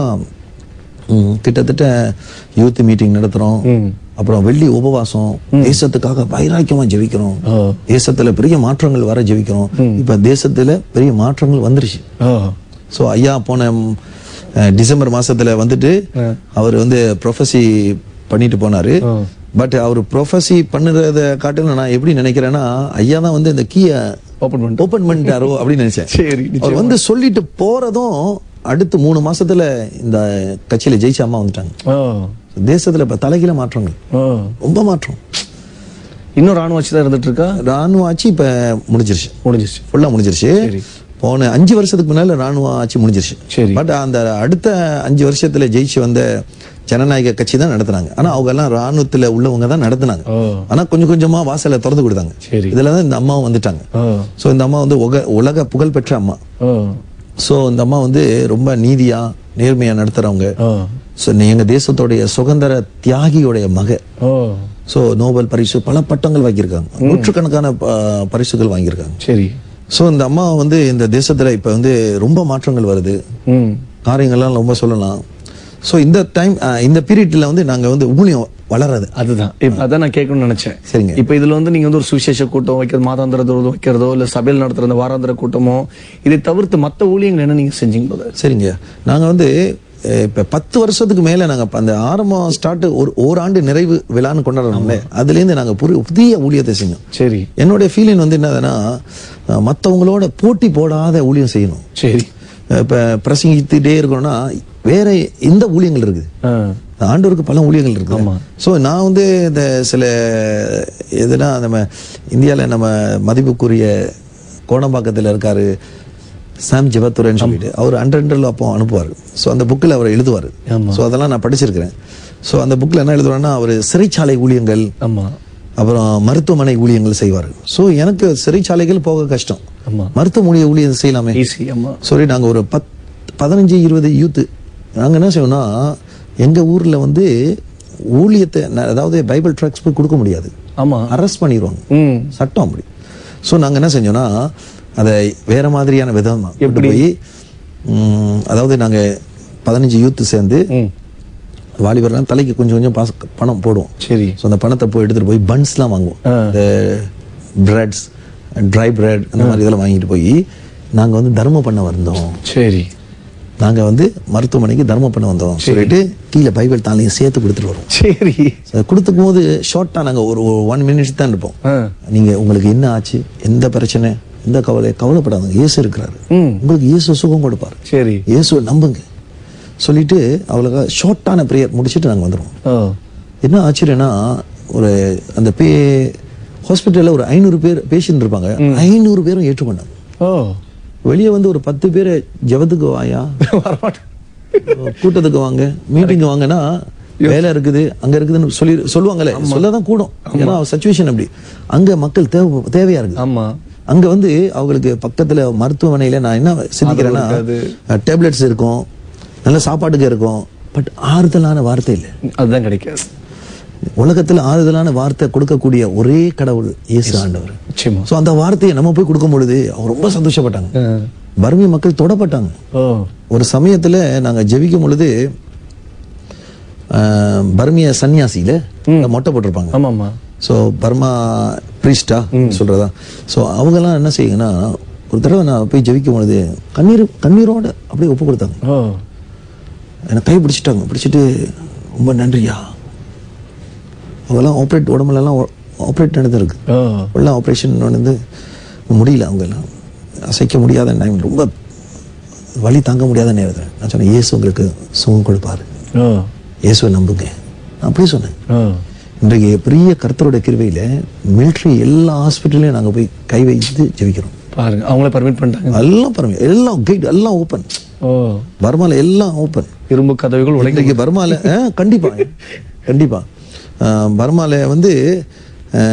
ம், கிட்டத்தட்ட யூத் மீட்டிங் நடத்துறோம் அப்புறம் வெள்ளி உபவாசம் தேசத்துக்காக வைராக்கியமா ஜெபிக்கிறோம் ஓ தேசத்துல பெரிய மாற்றங்கள் வர ஜெபிக்கிறோம் இப்ப தேசத்துல பெரிய மாற்றங்கள் வந்துருச்சு ஓ சோ ஐயா போன ம், அஹ், டிசம்பர் மாசத்துல வந்துட்டு அவர் வந்து ப்ரொஃபஸி பண்ணிட்டு போனாரு ஓ. பட் அவர் ப்ரொஃபஸி பண்ணுறத காட்டிலும் நான் எப்படி நினைக்கிறேன்னா ஐயா தான் வந்து இந்த கீயை ஓப்பன் பண்ணிட்டு ஓபன் பண்ணிட்டாரோ அப்படின்னு நினைச்சேன் சரி அவர் வந்து சொல்லிட்டு போறதும் அடுத்து மூணு மாசத்துல இந்த கட்சியில ஜெயிச்ச அம்மா வந்துட்டாங்க ஓ தேசத்துல இப்ப தலைகீழ மாற்றங்கள் ஓ ரொம்ப மாற்றம் இன்னும் ராணுவ ஆட்சி தான் இருந்துட்டு இருக்கா ராணுவ ஆட்சி இப்ப முடிஞ்சிருச்சு முடிஞ்சிருச்சு ஃபுல்லா முடிஞ்சிருச்சு சரி. போன அஞ்சு வருஷத்துக்கு முன்னால ராணுவ ஆட்சி முடிஞ்சிருச்சு சரி. பட் அந்த அடுத்த அஞ்சு வருஷத்துல ஜெயிச்சு வந்த ஜனநாயக கட்சி தான் நடத்துனாங்க ஆனா அவங்க எல்லாம் ராணுவத்துல உள்ளவங்க தான் நடத்துனாங்க ஓ ஆனா கொஞ்சம் கொஞ்சமா வாசலை திறந்து கொடுத்தாங்க சரி. இதுல தான் இந்த அம்மாவும் வந்துட்டாங்க ஓ சோ இந்த அம்மா வந்து உக- உலக புகழ்பெற்ற அம்மா ஓ சோ இந்த அம்மா வந்து ரொம்ப நீதியா நேர்மையா நடத்துறவங்க ஓ ஸோ எங்க தேசத்துடைய சுதந்திர தியாகியோடைய மக ஓ சோ நோபல் பரிசு பல பட்டங்கள் வாங்கியிருக்காங்க நூற்றுக்கணக்கான ப- பரிசுகள் வாங்கியிருக்காங்க சரி சோ இந்த அம்மா வந்து இந்த தேசத்துல இப்ப வந்து ரொம்ப மாற்றங்கள் வருது ம் காரியங்கள்லாம் ரொம்ப சொல்லலாம் சோ இந்த டைம் இந்த பீரியட்ல வந்து நாங்க வந்து ஊழியம் வளராது அதுதான் இப்ப அதான் நான் கேட்கணும்னு நினைச்சேன் சரிங்க. இப்ப இதுல வந்து நீங்க வந்து ஒரு சுவிசேஷ கூட்டம் வைக்கிறது மாதாந்திர தோறும் வைக்கிறதோ இல்ல சபையில் நடத்துற அந்த வாராந்திர கூட்டமோ இதை தவிர்த்து மத்த ஊழியங்கள் என்ன நீங்க செஞ்சீங்க brother? சரிங்க நாங்க வந்து அஹ், இப்ப பத்து வருஷத்துக்கு மேல நாங்க இப்ப அந்த ஆரம்பம் ஸ்டார்ட் ஒரு ஓராண்டு நிறைவு விழான்னு கொண்டாடுறோம்ல அதுல இருந்து நாங்க புரி- புதிய ஊழியத்தை செஞ்சோம் சரி என்னுடைய ஃபீலிங் வந்து என்னதுன்னா அஹ், மத்தவங்களோட போட்டி போடாத ஊழியம் செய்யணும் சரி இப்ப பிரசங்கித்துட்டே இருக்கணும்னா வேற எந்த ஊழியங்கள் இருக்குது ஆ. ஆண்டவருக்கு பல ஊழியங்கள் இருக்கு ஆமா. ஸோ நான் வந்து இந்த சில எதுனா நம்ம இந்தியாவில் நம்ம மதிப்புக்குரிய கோடம்பாக்கத்தில் இருக்காரு சாம் ஜெபத்துரைன்னு சொல்லிட்டு அவர் அண்டர் அப்போ அனுப்புவார் ஸோ அந்த புக்கில் அவர் எழுதுவார் ஆமா. ஸோ அதெல்லாம் நான் படிச்சிருக்கிறேன் ஸோ அந்த புக்கில் என்ன எழுதுவாருன்னா அவர் சிறைச்சாலை ஊழியங்கள் ஆமா அப்புறம் மருத்துவமனை ஊழியங்கள் செய்வார் ஸோ எனக்கு சிறைச்சாலைகள் போக கஷ்டம் ஆமா மருத்துவமனை ஊழியம் செய்யலாமே ஈஸி ஆமா சொல்லி நாங்கள் ஒரு பத் பதினஞ்சு இருபது யூத்து நாங்கள் என்ன செய்வோம்னா எங்கள் ஊரில் வந்து ஊழியத்தை ந- அதாவது பைபிள் ட்ரக்ஸ் போய் கொடுக்க முடியாது ஆமா அரெஸ்ட் பண்ணிடுவாங்க ம் சட்டம் அப்படி ஸோ நாங்கள் என்ன செஞ்சோம்னா அதை வேற மாதிரியான விதம் எப்படி போய் ம், அதாவது நாங்கள் பதினஞ்சு யூத்து சேர்ந்து ம் வாலிபர்லாம் தலைக்கு கொஞ்சம் கொஞ்சம் பாஸ் பணம் போடுவோம் சரி ஸோ அந்த பணத்தை போய் எடுத்துகிட்டு போய் பன்ஸ்லாம் வாங்குவோம் ஆ. இந்த பிரெட்ஸ் ட்ரை பிரெட் அந்த மாதிரி இதெல்லாம் வாங்கிட்டு போய் நாங்கள் வந்து தர்மம் பண்ண வந்தோம் சரி நாங்கள் வந்து மருத்துவமனைக்கு தர்மம் பண்ண வந்தோம் சொல்லிட்டு கீழே பைபிள் தாளையும் சேர்த்து கொடுத்துட்டு வரோம் சரி So, கொடுத்துக்கும் போது ஷார்ட்டாக நாங்கள் ஒரு ஒன் மினிட்ஸ் தான் இருப்போம் ஆ. நீங்கள் உங்களுக்கு என்ன ஆச்சு எந்த பிரச்சனை எந்த கவலை கவலைப்படாதீங்க இயேசு இருக்கிறாரு ம் உங்களுக்கு இயேசு சுகம் கொடுப்பாரு சரி இயேசுவை நம்புங்க சொல்லிட்டு அவளுக்கு ஷார்ட்டான ப்ரேயர் முடிச்சுட்டு நாங்கள் வந்துடுவோம் ஓ என்ன ஆச்சரியம்னா ஒரு அந்த பே ஹாஸ்பிட்டலில் ஒரு ஐநூறு பேர் பேஷண்ட் இருப்பாங்க ஐநூறு பேரும் ஏற்றுக்கொண்டாங்க ஓ வெளியே வந்து ஒரு பத்து பேர் ஜெபத்துக்கு வாயா வரமாட்டேன் கூட்டத்துக்கு வாங்க மீட்டிங் வாங்கன்னா வேலை இருக்குது அங்க இருக்குதுன்னு சொல்லி சொல்லுவாங்கல்ல சொல்லதான் கூடும் ஏன்னா சுச்சுவேஷன் அப்படி அங்க மக்கள் தேவை தேவையா இருக்கு ஆமா அங்க வந்து அவங்களுக்கு பக்கத்துல மருத்துவமனையில நான் என்ன சிந்திக்கிறேன்னா இருக்காது. டேப்லெட்ஸ் இருக்கும் நல்ல சாப்பாட்டுக்கு இருக்கும் பட் ஆறுதலான வார்த்தை இல்லை அதுதான் கிடைக்காது உலகத்துல ஆறுதலான வார்த்தை கொடுக்கக்கூடிய ஒரே கடவுள் இயேசு ஆண்டவர் நிச்சயமா சோ அந்த வார்த்தையை நம்ம போய் கொடுக்கும் பொழுது அவங்க ரொம்ப சந்தோஷப்பட்டாங்க ஆ. பர்மிய மக்கள் தொடப்பட்டாங்க ஓ ஒரு சமயத்துல நாங்க ஜெபிக்கும் பொழுது ஆஹ், பர்மிய சன்னியாசியில மொட்டை போட்டிருப்பாங்க ஆமா ஆமா ஸோ பர்மா பிரீஸ்டா சொல்றதா ஸோ அவங்கெல்லாம் என்ன செய்யுங்கன்னா ஒரு தடவை நான் போய் ஜெபிக்கும் பொழுது கண்ணீர் கண்ணீரோட அப்படியே ஒப்பு கொடுத்தாங்க ஓ என்னை கை பிடிச்சிட்டாங்க பிடிச்சிட்டு ரொம்ப நன்றியா அவங்கெல்லாம் ஆப்ரேட் உடம்புலலாம் ஆப்ரேட் நடந்திருக்கு ஓ உள்ள ஆப்ரேஷன் வந்து முடியல அவங்கெல்லாம் அசைக்க முடியாத டைம் ரொம்ப வலி தாங்க முடியாத நேரத்தில் நான் சொன்னேன் இயேசு உங்களுக்கு சுகம் கொடுப்பாரு ஓ இயேசுவை நம்புங்க நான் அப்படியே சொன்னேன் ஓ இன்றைக்கு பெரிய கர்த்தருடைய கிருபையில மிலிட்ரி எல்லா ஹாஸ்பிட்டல்லையும் நாங்கள் போய் கை வைத்து ஜெபிக்கிறோம் பாருங்க அவங்களே பர்மிட் பண்ணிட்டாங்க எல்லாம் பாருங்க எல்லாம் கேட் எல்லாம் ஓப்பன் ஓ பர்மால எல்லாம் ஓப்பன் இரும்பு கதவுகள் உடைக்க இன்றைக்கு பர்மால ஆ, கண்டிப்பா கண்டிப்பா ஆ, பர்மால வந்து ஆ,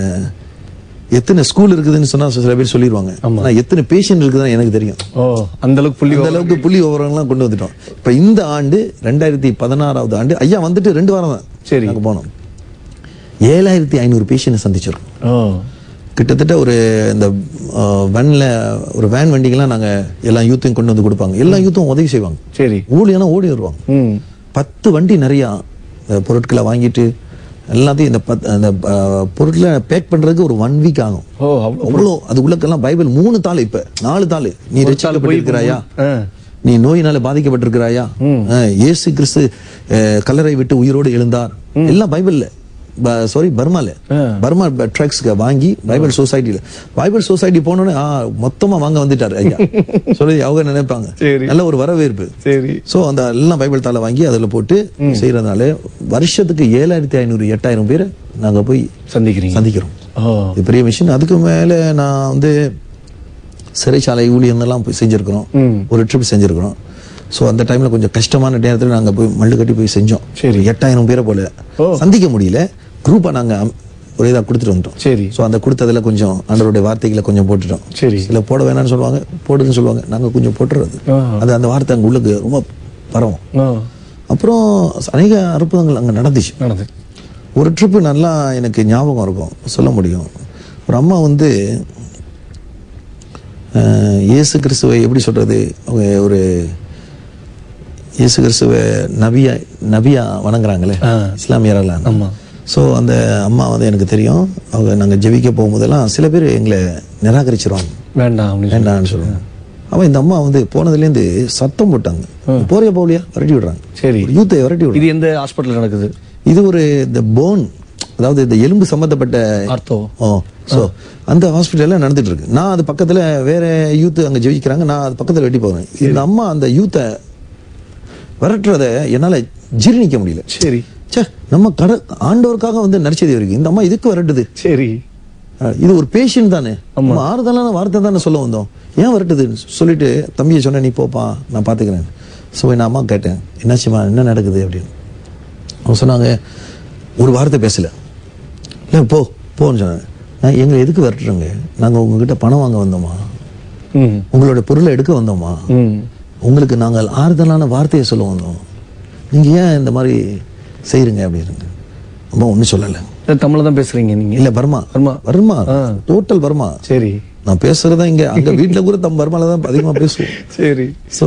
எத்தனை ஸ்கூல் இருக்குதுன்னு சொன்னா சில பேர் சொல்லிடுவாங்க ஆனா எத்தனை பேஷண்ட் இருக்குதுன்னு எனக்கு தெரியும் ஓ அந்த அளவுக்கு புள்ளி அந்த அளவுக்கு புள்ளி விவரங்கள்லாம் கொண்டு வந்துட்டோம் இப்ப இந்த ஆண்டு ரெண்டாயிரத்தி பதினாறாவது ஆண்டு ஐயா வந்துட்டு ரெண்டு வாரம் தான் சரி. நாங்க போனோம் ஏழாயிரத்தி ஐநூறு பேஷண்ட் சந்திச்சிருக்கோம் ஓ கிட்டத்தட்ட ஒரு இந்த வேன்ல ஒரு வேன் வண்டிங்கெல்லாம் நாங்க எல்லா யூத்தையும் கொண்டு வந்து கொடுப்பாங்க எல்லா யூத்தும் உதவி செய்வாங்க சரி ஊழியனா ஓடி வருவாங்க ம் பத்து வண்டி நிறைய அஹ், பொருட்களை வாங்கிட்டு எல்லாத்தையும் இந்த பத் அந்த அஹ், பொருட்களை பேக் பண்றதுக்கு ஒரு ஒன் வீக் ஆகும் ஓ அவ்வளோ அவ்வளோ அது உள்ளக்கெல்லாம் பைபிள் மூணு தாள் இப்ப நாலு தாள் நீ ரட்சிக்கப்பட்டிருக்கிறாயா ஆ நீ நோயினால பாதிக்கப்பட்டிருக்கிறாயா அஹ், இயேசு கிறிஸ்து அஹ், கல்லறை விட்டு உயிரோடு எழுந்தார் எல்லாம் பைபிள்ல சாரி பர்மால பர்மா ட்ரக்ஸ்க்கு வாங்கி பைபிள் சொசைட்டில பைபிள் சொசைட்டி போனோடனே ஆ, மொத்தமா வாங்க வந்துட்டாரு ஐயா சொல்லி அவங்க நினைப்பாங்க சரி. நல்ல ஒரு வரவேற்பு சரி சோ அந்த எல்லாம் பைபிள் தாளை வாங்கி அதுல போட்டு செய்யறதுனால வருஷத்துக்கு ஏழாயிரத்தி ஐநூறு எட்டாயிரம் பேரை நாங்க போய் சந்திக்கிறீங்க சந்திக்கிறோம் ஓ இது பெரிய மிஷின் அதுக்கு மேல நான் வந்து சிறைச்சாலை ஊழியங்கள்லாம் போய் செஞ்சிருக்கிறோம் ம். ஒரு ட்ரிப் செஞ்சிருக்கிறோம் ஸோ அந்த டைம்ல கொஞ்சம் கஷ்டமான நேரத்தில் நாங்க போய் மல்லு கட்டி போய் செஞ்சோம் சரி. எட்டாயிரம் பேரை போல ஓ. சந்திக்க முடியல குரூப்பா நாங்க அம்- ஒரு இதாக கொடுத்துட்டு வந்துட்டோம் சரி ஸோ அந்த கொடுத்ததுல கொஞ்சம் ஆண்டவருடைய வார்த்தைகளை கொஞ்சம் போட்டுட்டோம் சரி சில போட வேணாம்னு சொல்லுவாங்க போடுன்னு சொல்லுவாங்க நாங்க கொஞ்சம் போட்டுறது ஆ. அது அந்த வார்த்தை அங்க உள்ளுக்கு ரொம்ப பரவும் ஓ அப்புறம் அநேக அற்புதங்கள் அங்க நடந்துச்சு நடந்து ஒரு ட்ரிப்பு நல்லா எனக்கு ஞாபகம் இருக்கும் சொல்ல முடியும் ஒரு அம்மா வந்து அஹ், இயேசு கிறிஸ்துவை எப்படி சொல்றது அவங்க ஒரு இயேசு கிறிஸ்துவை நபியா நபியா வணங்குறாங்களே ஆ. இஸ்லாமியரெல்லாம் ஆமா ஸோ அந்த அம்மா வந்து எனக்கு தெரியும் அவங்க நாங்கள் ஜெபிக்க போகும்போதெல்லாம் சில பேர் எங்களை நிராகரிச்சிருவாங்க வேண்டாம் அப்படின்னு வேண்டாம்னு சொல்லுவாங்க அவன் இந்த அம்மா வந்து போனதுலேருந்து சத்தம் போட்டாங்க போறியா போகலையா விரட்டி விடுறாங்க சரி ஒரு யூத்தை விரட்டி விடுறாங்க இது எந்த ஹாஸ்பிட்டல் நடக்குது இது ஒரு இந்த போன் அதாவது இந்த எலும்பு சம்பந்தப்பட்ட ஆர்த்தோ ஓ ஸோ அந்த ஹாஸ்பிட்டல்ல நடந்துட்டு இருக்கு நான் அது பக்கத்துல வேற யூத் அங்க ஜெயிக்கிறாங்க நான் அது பக்கத்துல வெட்டி போவேன் இந்த அம்மா அந்த யூத்தை விரட்டுறத என்னால ஜீரணிக்க முடியல சரி ச்சே நம்ம கட ஆண்டவருக்காக வந்து நடிச்சது இருக்கு இந்த அம்மா இதுக்கு விரட்டுது சரி அஹ் இது ஒரு பேஷண்ட் தானே நம்ம ஆறுதலான வார்த்தை தானே சொல்ல வந்தோம் ஏன் வரட்டுது சொல்லிட்டு தம்பியை சொன்னேன் நீ போப்பா நான் பார்த்துக்கிறேன் ஸோ நான் அம்மா கேட்டேன் என்னாச்சுமா என்ன நடக்குது அப்படின்னு அவங்க சொன்னாங்க ஒரு வார்த்தை பேசல இல்லை போ போன்னு சொன்னாங்க நான் எங்களை எதுக்கு விரட்டுறோங்க நாங்கள் உங்ககிட்ட பணம் வாங்க வந்தோமா ம் உங்களோட பொருளை எடுக்க வந்தோமா ம் உங்களுக்கு நாங்கள் ஆறுதலான வார்த்தையை சொல்ல வந்தோம் நீங்கள் ஏன் இந்த மாதிரி செய்கிறீங்க அப்படின்னு அம்மா ஒன்றும் சொல்லலை தமிழ்ல தான் பேசுறீங்க நீங்க இல்ல Burma Burma. Burma total Burma சரி நான் பேசுறதா இங்க அங்க வீட்ல கூட தம் பர்மால தான் அதிகமா பேசுவோம் சரி ஸோ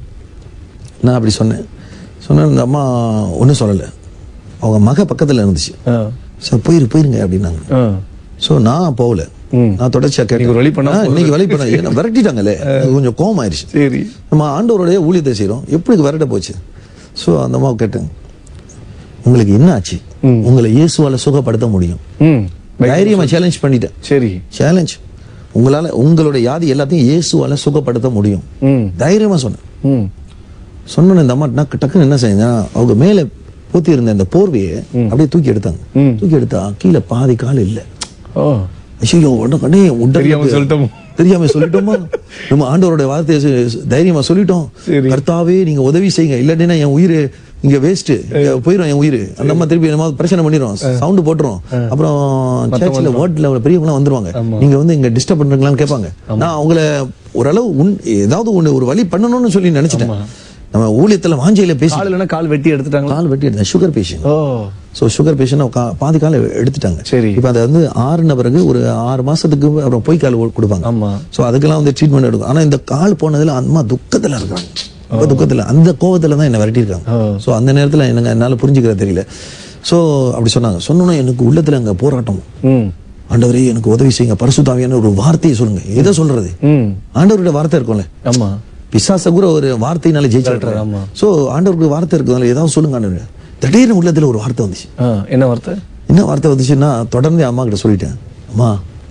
நான் அப்படி சொன்னேன் சொன்னேன் இந்த அம்மா ஒன்றும் சொல்லலை அவங்க மக பக்கத்துல இருந்துச்சு ஆ சார் போயிரு போயிருங்க அப்படின்னாங்க ஆ ஸோ நான் போகல ம். நான் தொடர்ச்சியா கேட்டேன் ஒரு வழி பண்ணா ஆ, இன்னைக்கு வழி பண்ண ஏன்னா விரட்டிட்டாங்களே எனக்கு கொஞ்சம் கோவம் ஆயிடுச்சு சரி நம்ம ஆண்டவருடைய ஊழியத்தை செய்றோம் எப்படி விரட்ட போச்சு ஸோ அந்த அம்மாவை கேட்டேன் உங்களுக்கு என்ன ஆச்சு உங்களை இயேசுவால சுகப்படுத்த முடியும் ம் தைரியமா சேலஞ்ச் பண்ணிட்டேன் சரி சேலஞ்ச் உங்களால உங்களுடைய யாதி எல்லாத்தையும் இயேசுவால சுகப்படுத்த முடியும் ம் தைரியமா சொன்னேன் ம் சொன்னோன்னு இந்த அம்மா டக்கு டக்குன்னு என்ன செஞ்சா அவங்க மேல போத்தி இருந்த அந்த போர்வையை அப்படியே தூக்கி எடுத்தாங்க ம். தூக்கி எடுத்தா கீழே பாதி கால் இல்ல ஓ ஐயோ உடனே உடனே தெரியாம சொல்லிட்டோமோ? தெரியாம சொல்லிட்டோமா நம்ம ஆண்டவருடைய வார்த்தையை சொ- தைரியமா சொல்லிட்டோம் சரி. கர்த்தாவே நீங்க உதவி செய்யுங்க இல்லாட்டினா என் உயிர் இங்க வேஸ்ட் போயிடும் என் உயிர் அந்த அம்மா திருப்பி நம்ம பிரச்சனை பண்ணிடும் சவுண்ட் போட்டுரும் அப்புறம் சர்ச்சில் வேர்ட்ல பெரியவங்க வந்துருவாங்க நீங்க வந்து இங்க டிஸ்டர்ப் பண்றீங்களான்னு கேட்பாங்க நான் அவங்கள ஓரளவு உன் ஏதாவது ஒண்ணு ஒரு வழி பண்ணணும்னு சொல்லி நினைச்சிட்டேன் நம்ம ஊழியத்துல வாஞ்சையில பேசி கால் இல்லைன்னா கால் வெட்டி எடுத்துட்டாங்களா கால் வெட்டி எடுத்தேன் sugar patient oh so sugar patient பாதி கால எடுத்துட்டாங்க சரி. இப்போ அதை வந்து ஆறுன பிறகு ஒரு ஆறு மாசத்துக்கு அப்புறம் பொய் கால் கொடுப்பாங்க ஆமா ஸோ அதுக்கெல்லாம் வந்து ட்ரீட்மெண்ட் எடுக்கும் ஆனா இந்த கால் போனதுல அம்மா துக்கத்துல இருக்காங்க ரொம்ப துக்கத்துல அந்த கோவத்துல தான் என்ன விரட்டியிருக்காங்க ஓ. ஸோ அந்த நேரத்துல எனக்கு என்னால புரிஞ்சுக்கிற தெரியல ஸோ அப்படி சொன்னாங்க சொன்னோன்னே எனக்கு உள்ளத்துல அங்க போராட்டம் ம் ஆண்டவரே எனக்கு உதவி செய்யுங்க பரிசுத்தாவியான ஒரு வார்த்தையை சொல்லுங்க எதை சொல்றது ம் ஆண்டவருடைய வார்த்தை இருக்கும்ல ஆமா பிசாச கூட ஒரு வார்த்தையினால ஜெயிச்சு ஆமா. ஸோ ஆண்டவருக்கு வார்த்தை இருக்குதுல ஏதாவது சொல்லுங்க ஆண்டவரே திடீர்னு உள்ளத்துல ஒரு வார்த்தை வந்துச்சு ஆ என்ன வார்த்தை என்ன வார்த்தை வந்துச்சுன்னா தொடர்ந்து அம்மா கிட்ட சொல்லிட்டேன் அம்மா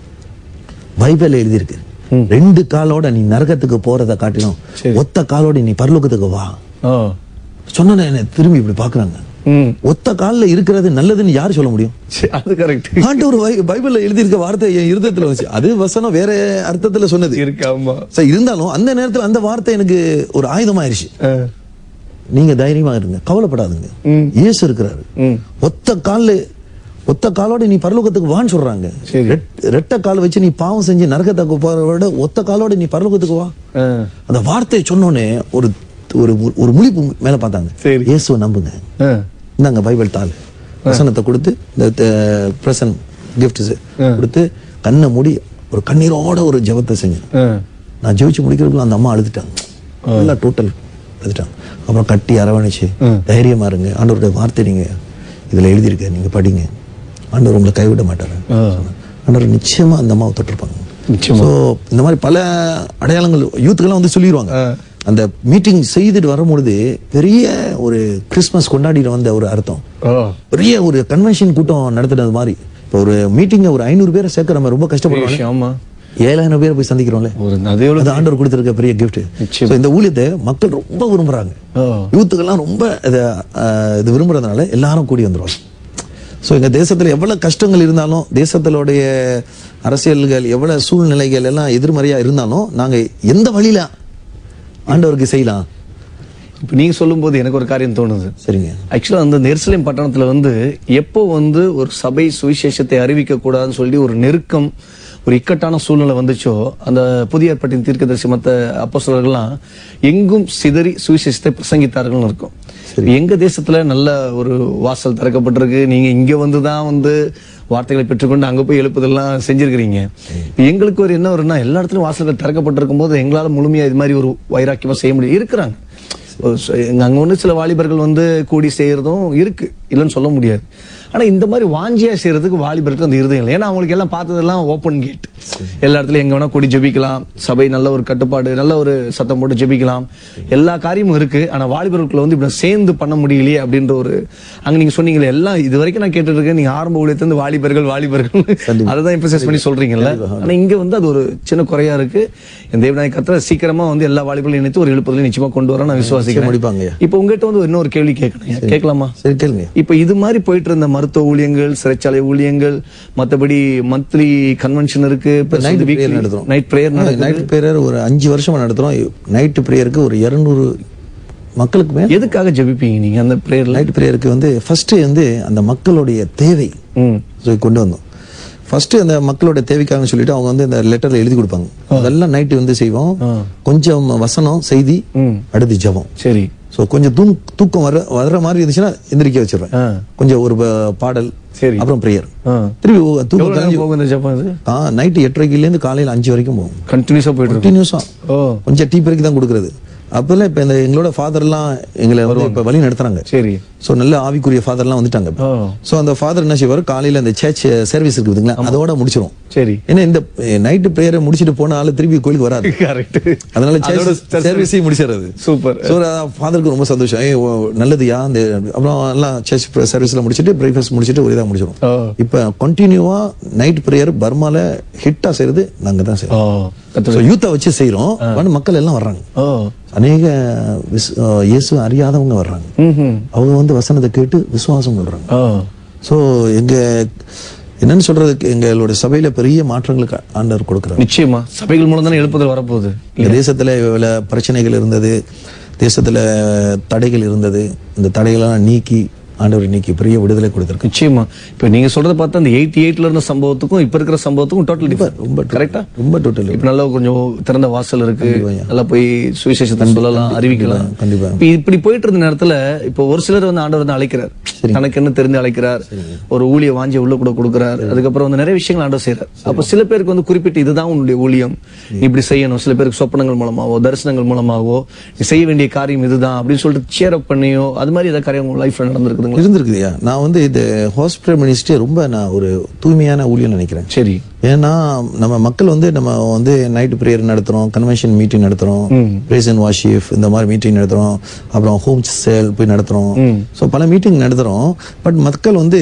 பைபிள்ல எழுதியிருக்கு ரெண்டு காலோட நீ நரகத்துக்கு போறத காட்டிலும் சரி. ஒத்த காலோட நீ பரலோகத்துக்கு வா ஓ சொன்ன என்ன திரும்பி இப்படி பாக்குறாங்க ம் ஒத்த கால்ல இருக்கிறது நல்லதுன்னு யார் சொல்ல முடியும் சரி, அது கரெக்ட் ஆண்டவர் பை- பைபிள்ல எழுதியிருக்க வார்த்தை என் இருதயத்துல வந்துச்சு அது வசனம் வேற அர்த்தத்துல சொன்னது இருக்கு ஆமா சரி இருந்தாலும் அந்த நேரத்துல அந்த வார்த்தை எனக்கு ஒரு ஆயுதமாயிருச்சு ஆ, நீங்க தைரியமா இருங்க கவலைப்படாதுங்க ம். இயேசு இருக்கிறாரு ம் ஒத்த கால்ல ஒத்த காலோட நீ பரலோகத்துக்கு வான்னு சொல்றாங்க சரி. ரெட்- ரெட்ட கால் வச்சு நீ பாவம் செஞ்சு நரகத்துக்கு போறத விட ஒத்த காலோட நீ பரலோகத்துக்கு வா ஆ, அந்த வார்த்தையை சொன்னோனே ஒரு ஒரு ஒரு முழிப்பு மேல பார்த்தாங்க சரி. இயேசுவை நம்புங்க ஆ, இந்தாங்க பைபிள் தாள் வசனத்தை கொடுத்து இந்த பிரசன்ட் கிஃப்ட்ஸ் கொடுத்து கண்ணை மூடி ஒரு கண்ணீரோட ஒரு ஜெபத்தை செஞ்சேன் ஆ, நான் ஜெபிச்சு முடிக்கிறதுக்குள்ள அந்த அம்மா அழுதுட்டாங்க எல்லாம் டோட்டல் அழுதுட்டாங்க அப்புறம் கட்டி அரவணைச்சு தைரியமா இருங்க ஆண்டவருடைய வார்த்தை நீங்க இதுல எழுதியிருக்க நீங்க படிங்க ஆண்டவர் உங்களை கைவிட மாட்டாரு ஆ. ஆண்டவர் நிச்சயமா அந்த அம்மாவை தொட்டிருப்பாங்க நிச்சயமா. ஸோ இந்த மாதிரி பல அடையாளங்கள் யூத்துக்கெல்லாம் வந்து சொல்லிடுவாங்க அந்த மீட்டிங் செய்துட்டு வரும்பொழுது பெரிய ஒரு கிறிஸ்மஸ் கொண்டாடிட்டு வந்த ஒரு அர்த்தம் ஓ பெரிய ஒரு கன்வென்ஷன் கூட்டம் நடத்துனது மாதிரி இப்போ ஒரு மீட்டிங்க ஒரு ஐநூறு பேரை சேர்க்க நம்ம ரொம்ப பெரிய கஷ்டப்படுறோம் விஷயம் ஆமா ஏழாயிரம் பேரை போய் சந்திக்கிறோம்ல ஒரு அது எவ்வளவு அது ஆண்டவர் கொடுத்திருக்க பெரிய கிஃப்ட் நிச்சயம். ஸோ இந்த ஊழியத்தை மக்கள் ரொம்ப விரும்புறாங்க ஓ யூத்துக்கெல்லாம் ரொம்ப இதை அஹ், இது விரும்புறதுனால எல்லாரும் கூடி வந்துருவாங்க ஸோ எங்க தேசத்துல எவ்வளவு கஷ்டங்கள் இருந்தாலும் தேசத்தினுடைய அரசியல்கள் எவ்வளவு சூழ்நிலைகள் எல்லாம் எதிர்மறையா இருந்தாலும் நாங்க எந்த வழியில ஆண்டவருக்கு செய்யலாம் இப்போ நீங்க சொல்லும்போது எனக்கு ஒரு காரியம் தோணுது சரிங்க ஆக்சுவலா அந்த நெருசலேம் பட்டணத்துல வந்து எப்போ வந்து ஒரு சபை சுவிசேஷத்தை அறிவிக்க கூடாதுன்னு சொல்லி ஒரு நெருக்கம் ஒரு இக்கட்டான சூழ்நிலை வந்துச்சோ அந்த புதிய ஏற்பாட்டின் தீர்க்கதரிசி மத்த அப்போஸ்தலர்கள்லாம் எங்கும் சிதறி சுவிசேஷத்தை பிரசங்கித்தார்கள்னு இருக்கும் எங்க தேசத்துல நல்ல ஒரு வாசல் திறக்கப்பட்டிருக்கு நீங்க இங்க வந்து தான் வந்து வார்த்தைகளை பெற்றுக்கொண்டு அங்க போய் எழுப்புதெல்லாம் செஞ்சிருக்கிறீங்க இப்ப எங்களுக்கு ஒரு என்ன வரும்னா எல்லா இடத்துலயும் வாசல்கள் திறக்கப்பட்டிருக்கும் போது எங்களால முழுமையா இது மாதிரி ஒரு வைராக்கியமா செய்ய முடியும் இருக்கிறாங்க ஒரு ச- எங்க அங்க ஒண்ணு சில வாலிபர்கள் வந்து கூடி செய்யறதும் இருக்கு இல்லைன்னு சொல்ல முடியாது ஆனா இந்த மாதிரி வாஞ்சியா செய்யறதுக்கு வாலிபருக்கு அந்த இருதயம் இல்லை ஏன்னா அவங்களுக்கு எல்லாம் பார்த்ததெல்லாம் ஓப்பன் கேட் எல்லா இடத்துலயும் எங்க வேணா கூடி ஜெபிக்கலாம் சபை நல்ல ஒரு கட்டுப்பாடு நல்ல ஒரு சத்தம் போட்டு ஜெபிக்கலாம் எல்லா காரியமும் இருக்கு ஆனா வாலிபர்களுக்குள்ள வந்து இப்படி சேர்ந்து பண்ண முடியலையே அப்படின்ற ஒரு அங்க நீங்க சொன்னீங்களே எல்லாம் இது வரைக்கும் நான் கேட்டுட்டு இருக்கேன் நீங்க ஆரம்ப ஊழியத்திலிருந்து வாலிபர்கள் வாலிபர்கள் அதை எம்பசைஸ் பண்ணி சொல்றீங்கல்ல ஆனா இங்க வந்து அது ஒரு சின்ன குறையா இருக்கு இந்த தேவநாயக கத்திர சீக்கிரமா வந்து எல்லா வாலிபர்களும் இணைத்து ஒரு எழுப்புதலை நிச்சயமா கொண்டு வர நான் விசுவாசிக்கிறேன் முடிப்பாங்கய்யா. இப்போ உங்ககிட்ட வந்து இன்னொரு கேள்வி கேட்கணும் கேட்கலாமா சரி கேளுங்க இப்ப இது மாதிரி போயிட்டு இருந்த மருத்துவ ஊழியங்கள் சிறைச்சாலை ஊழியங்கள் மத்தபடி மந்த்லி கன்வென்ஷன் இருக்கு night prayer நடத்துறோம். நைட் பிரேயர் நடக்குது நைட் பிரேயர் ஒரு அஞ்சு வருஷமா நடத்துறோம் நைட் பிரேயருக்கு ஒரு இருநூறு மக்களுக்கு மேல எதுக்காக ஜெபிப்பீங்க நீங்க அந்த பிரேயர்ல நைட் பிரேயருக்கு வந்து ஃபர்ஸ்ட் வந்து அந்த மக்களுடைய தேவை ம் So, கொண்டு வந்தோம் ஃபர்ஸ்ட் அந்த மக்களோட தேவைக்காக சொல்லிட்டு அவங்க வந்து இந்த லெட்டர்ல எழுதி கொடுப்பாங்க அதெல்லாம் நைட்டு வந்து செய்வோம் கொஞ்சம் வசனம் செய்தி ம் அடுத்து ஜெபம் சரி ஸோ கொஞ்சம் தூ தூக்கம் வர வர்ற மாதிரி இருந்துச்சுன்னா எந்திரிக்க வச்சிருவேன் ஆ கொஞ்சம் ஒரு ப- பாடல் சரி அப்புறம் பிரேயர் ஆ திருப்பி ஓ- தூக்கம் எவ்வளவு நேரம் போகும் இந்த ஜெபம் இது ஆ நைட்டு எட்டரைக்குலேருந்து காலையில் அஞ்சு வரைக்கும் போகும் கண்டினியூஸா போயிட்டு இருக்கு கண்டினியூஸா ஓ கொஞ்சம் டீ பிரேக் தான் கொடுக்குறது அப்பெல்லாம் இப்போ இந்த எங்களோட ஃபாதர்லாம் எங்களை வந்து இப்போ வழி நடத்துறாங்க சரி ஸோ நல்ல ஆவிக்குரிய ஃபாதர்லாம் வந்துட்டாங்க ஓ ஸோ அந்த ஃபாதர் என்ன செய்வார் காலையில் அந்த சர்ச் சர்வீஸ் இருக்குதுங்களா அதோட முடிச்சிரும் சரி ஏன்னா இந்த நைட்டு ப்ரேயரை முடிச்சிட்டு போன ஆளு திருப்பி கோயிலுக்கு வராது கரெக்ட் அதனால சர்வீஸையும் முடிச்சிடுறது சூப்பர் ஸோ ஃபாதருக்கு ரொம்ப சந்தோஷம் ஏய், ஓ, நல்லதுயா அந்த அப்புறம் எல்லாம் சர்ச் சர்வீஸ்ல முடிச்சிட்டு பிரேக்ஃபாஸ்ட் முடிச்சிட்டு ஒரு இதாக முடிச்சிடும் ஓ இப்போ கண்டினியூவா நைட் ப்ரேயர் பர்மால ஹிட்டா செய்யறது நாங்க தான் செய்யறோம் ஓ கர்த்தர் ஸோ யூத்தை வச்சு செய்றோம் வந்து மக்கள் எல்லாம் வர்றாங்க ஓ அநேக விஸ்- அஹ் இயேசு அறியாதவங்க வர்றாங்க ம் அவங்க வந்து வசனத்தை கேட்டு விசுவாசம் கொள்றாங்க ஓ ஸோ எங்க என்னன்னு சொல்றதுக்கு எங்களோட சபையில பெரிய மாற்றங்களுக்கு ஆண்டவர் கொடுக்குறாரு நிச்சயமா சபைகள் மூலம் தானே எழுப்புதல் வரப்போகுது இந்த தேசத்துல இவ்வளவு பிரச்சனைகள் இருந்தது தேசத்துல தடைகள் இருந்தது இந்த தடைகளெல்லாம் நீக்கி ஆண்டவர் நீக்கி பெரிய விடுதலை கொடுத்திருக்காரு நிச்சயமா இப்ப நீங்க சொல்றத பார்த்தா அந்த எயிட்டி எயிட்ல இருந்த சம்பவத்துக்கும் இப்ப இருக்கிற சம்பவத்துக்கும் டோட்டல் டிஃபர் ரொம்ப கரெக்டா ரொம்ப டோட்டல் இப்ப நல்லா கொஞ்சம் திறந்த வாசல் இருக்கு நல்லா போய் சுவிசேஷத்தை சொல்லலாம் அறிவிக்கலாம் கண்டிப்பா இப்ப இப்படி போயிட்டு இருந்த நேரத்துல இப்ப ஒரு சிலர் வந்து ஆண்டவர் வந்து அழைக்கிறார் தனக்கு என்ன தெரிந்து அழைக்கிறார் ஒரு ஊழிய வாஞ்சி உள்ள கூட கொடுக்கிறார் அதுக்கப்புறம் வந்து நிறைய விஷயங்கள் ஆண்டவர் செய்யறார் அப்ப சில பேருக்கு வந்து குறிப்பிட்டு இதுதான் உன்னுடைய ஊழியம் நீ இப்படி செய்யணும் சில பேருக்கு சொப்பனங்கள் மூலமாவோ தரிசனங்கள் மூலமாவோ நீ செய்ய வேண்டிய காரியம் இதுதான் அப்படின்னு சொல்லிட்டு சேர் அப் பண்ணியோ அது மாதிரி ஏதாவது காரியம் உங்க லைஃப்ல நடந்திருக்குதுங்களா இருந்திருக்குதுயா நான் வந்து இது ஹாஸ்பிட்டல் மினிஸ்ட்ரி ரொம்ப நான் ஒரு தூய்மையான ஊழியம் நினைக்கிறேன் சரி ஏன்னா நம்ம மக்கள் வந்து நம்ம வந்து நைட் ப்ரேயர் நடத்துறோம் கன்வென்ஷன் மீட்டிங் நடத்துறோம் பிரேஸ் அண்ட் வாஷிஃப் இந்த மாதிரி மீட்டிங் நடத்துறோம் அப்புறம் ஹோம் சேல் போய் நடத்துறோம் ஸோ பல மீட்டிங் நடத்துறோம் பட் மக்கள் வந்து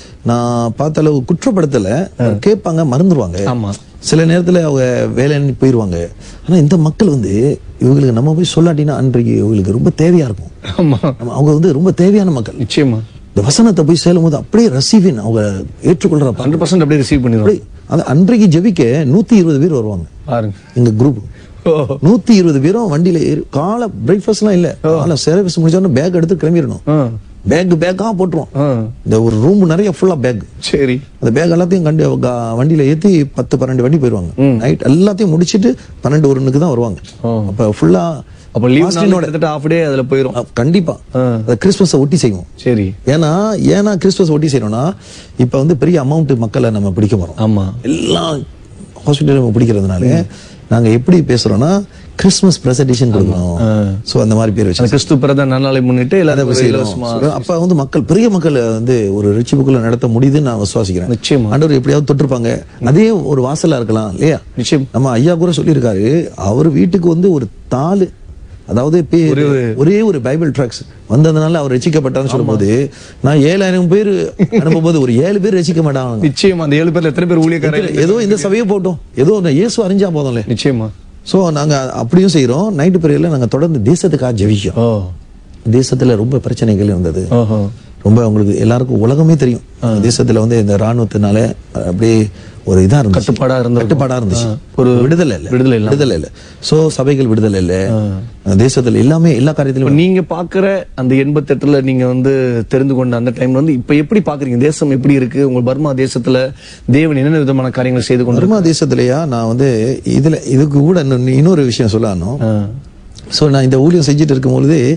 நான் பார்த்த அளவு குற்றப்படுத்தல கேட்பாங்க மறந்துடுவாங்க ஆமா சில நேரத்துல அவங்க வேலைன்னு போயிடுவாங்க ஆனா இந்த மக்கள் வந்து இவங்களுக்கு நம்ம போய் சொல்லாட்டினா அன்றைக்கு இவங்களுக்கு ரொம்ப தேவையா இருக்கும் ஆமா நம்ம- அவங்க வந்து ரொம்ப தேவையான மக்கள் நிச்சயமா இந்த வசனத்தை போய் சேலும் போது அப்படியே ரசீவின் அவங்க ஏற்றுக்கொள்றப்ப ஹண்ட்ரட் பர்சன்ட் அப்படியே ரிசீவ் பண்ணிடுவோம் அப்படியே அது அன்றைக்கு ஜெபிக்க நூத்தி இருபது பேர் வருவாங்க பாருங்க எங்க குரூப் ஓ நூத்தி இருபது பேரும் வண்டியில ஏறி காலை பிரேக்ஃபாஸ்ட்லாம் இல்ல காலை சர்வீஸ் முடிச்சோன்னு பேக் எடுத்து கிளம்பிடணும் ஆ, பேக் பேக்கா போட்டுருவோம் ஆ, இந்த ஒரு ரூம் நிறைய ஃபுல்லா பேக் சரி அந்த பேக் எல்லாத்தையும் கண்டு க- வண்டியில ஏத்தி பத்து பன்னெண்டு வண்டி போயிருவாங்க நைட் எல்லாத்தையும் முடிச்சிட்டு பன்னெண்டு ஒருனுக்கு தான் வருவாங்க ஓ. அப்ப ஃபுல்லா அப்ப லீவ் கிட்டத்தட்ட ஆஃப் டே அதுல போயிரும் கண்டிப்பா ஆ. அந்த கிறிஸ்துமஸை ஒட்டி செய்வோம் சரி ஏன்னா ஏன்னா கிறிஸ்துமஸ் ஒட்டி செய்யறோம்னா இப்ப வந்து பெரிய அமௌண்ட் மக்களை நம்ம பிடிக்க போறோம் ஆமா எல்லாம் ஹாஸ்பிட்டல் நம்ம பிடிக்கிறதுனால நாங்க எப்படி பேசுறோம்னா கிறிஸ்துமஸ் பிரசன்டேஷன் கொடுக்கணும் சோ அந்த மாதிரி பேர் வச்சு அந்த கிறிஸ்து பிறந்த நன்னாளை முன்னிட்டு எல்லாரும் ஒரு இலவசமா அப்ப வந்து மக்கள் பெரிய மக்கள் வந்து ஒரு ரிச்சிப்புக்குள்ள நடத்த முடியுதுன்னு நான் விசுவாசிக்கிறேன் நிச்சயமா ஆண்டவர் எப்படியாவது தொட்டிருப்பாங்க அதே ஒரு வாசலா இருக்கலாம் இல்லையா நிச்சயம் நம்ம ஐயா கூட சொல்லியிருக்காரு அவர் வீட்டுக்கு வந்து ஒரு தாலு அதாவது பேர் ஒரே ஒரு பைபிள் ட்ராக்ஸ் வந்ததுனால அவர் ரசிக்கப்பட்டார்னு சொல்லும்போது நான் ஏழாயிரம் பேர் அனுப்பும்போது ஒரு ஏழு பேர் ரசிக்க மாட்டாங்க நிச்சயம் அந்த ஏழு பேர்ல எத்தனை பேர் ஊழியக்காரர் ஏதோ இந்த சபையை போட்டோம் ஏதோ அந்த இயேசு அறிஞ்சா போதும்ல நிச்சயமா சோ நாங்க அப்படியும் செய்றோம் நைட்டு பிரேயர்ல நாங்க தொடர்ந்து தேசத்துக்காக ஜெபிக்கிறோம் ஓ தேசத்துல ரொம்ப பிரச்சனைகள் இருந்தது ஓஹோ ரொம்ப உங்களுக்கு எல்லாருக்கும் உலகமே தெரியும் தேசத்துல வந்து இந்த ராணுவத்தினால அப்படியே ஒரு இதா இருந்துச்சு கட்டுப்பாடா இருந்திருக்கும். கட்டுப்பாடா இருந்துச்சு ஒரு ஒரு விடுதலை இல்ல விடுதலை இல்ல. விடுதலை இல்ல சோ சபைகள் விடுதலை இல்ல தேசத்துல எல்லாமே எல்லா இப்ப காரியத்திலும் நீங்க பாக்குற அந்த எண்பத்தெட்டுல நீங்க வந்து தெரிந்து கொண்ட அந்த டைம்ல வந்து இப்ப எப்படி பாக்குறீங்க தேசம் எப்படி இருக்கு உங்க பர்மா தேசத்துல தேவன் என்னென்ன விதமான காரியங்கள் செய்து கொண்டு பர்மா தேசத்திலயா நான் வந்து இதுல இதுக்கு கூட இன்னொன்னு- இன்னொரு விஷயம் சொல்லணும் ஆ. ஸோ நான் இந்த ஊழியம் செஞ்சுட்டு இருக்கும்பொழுது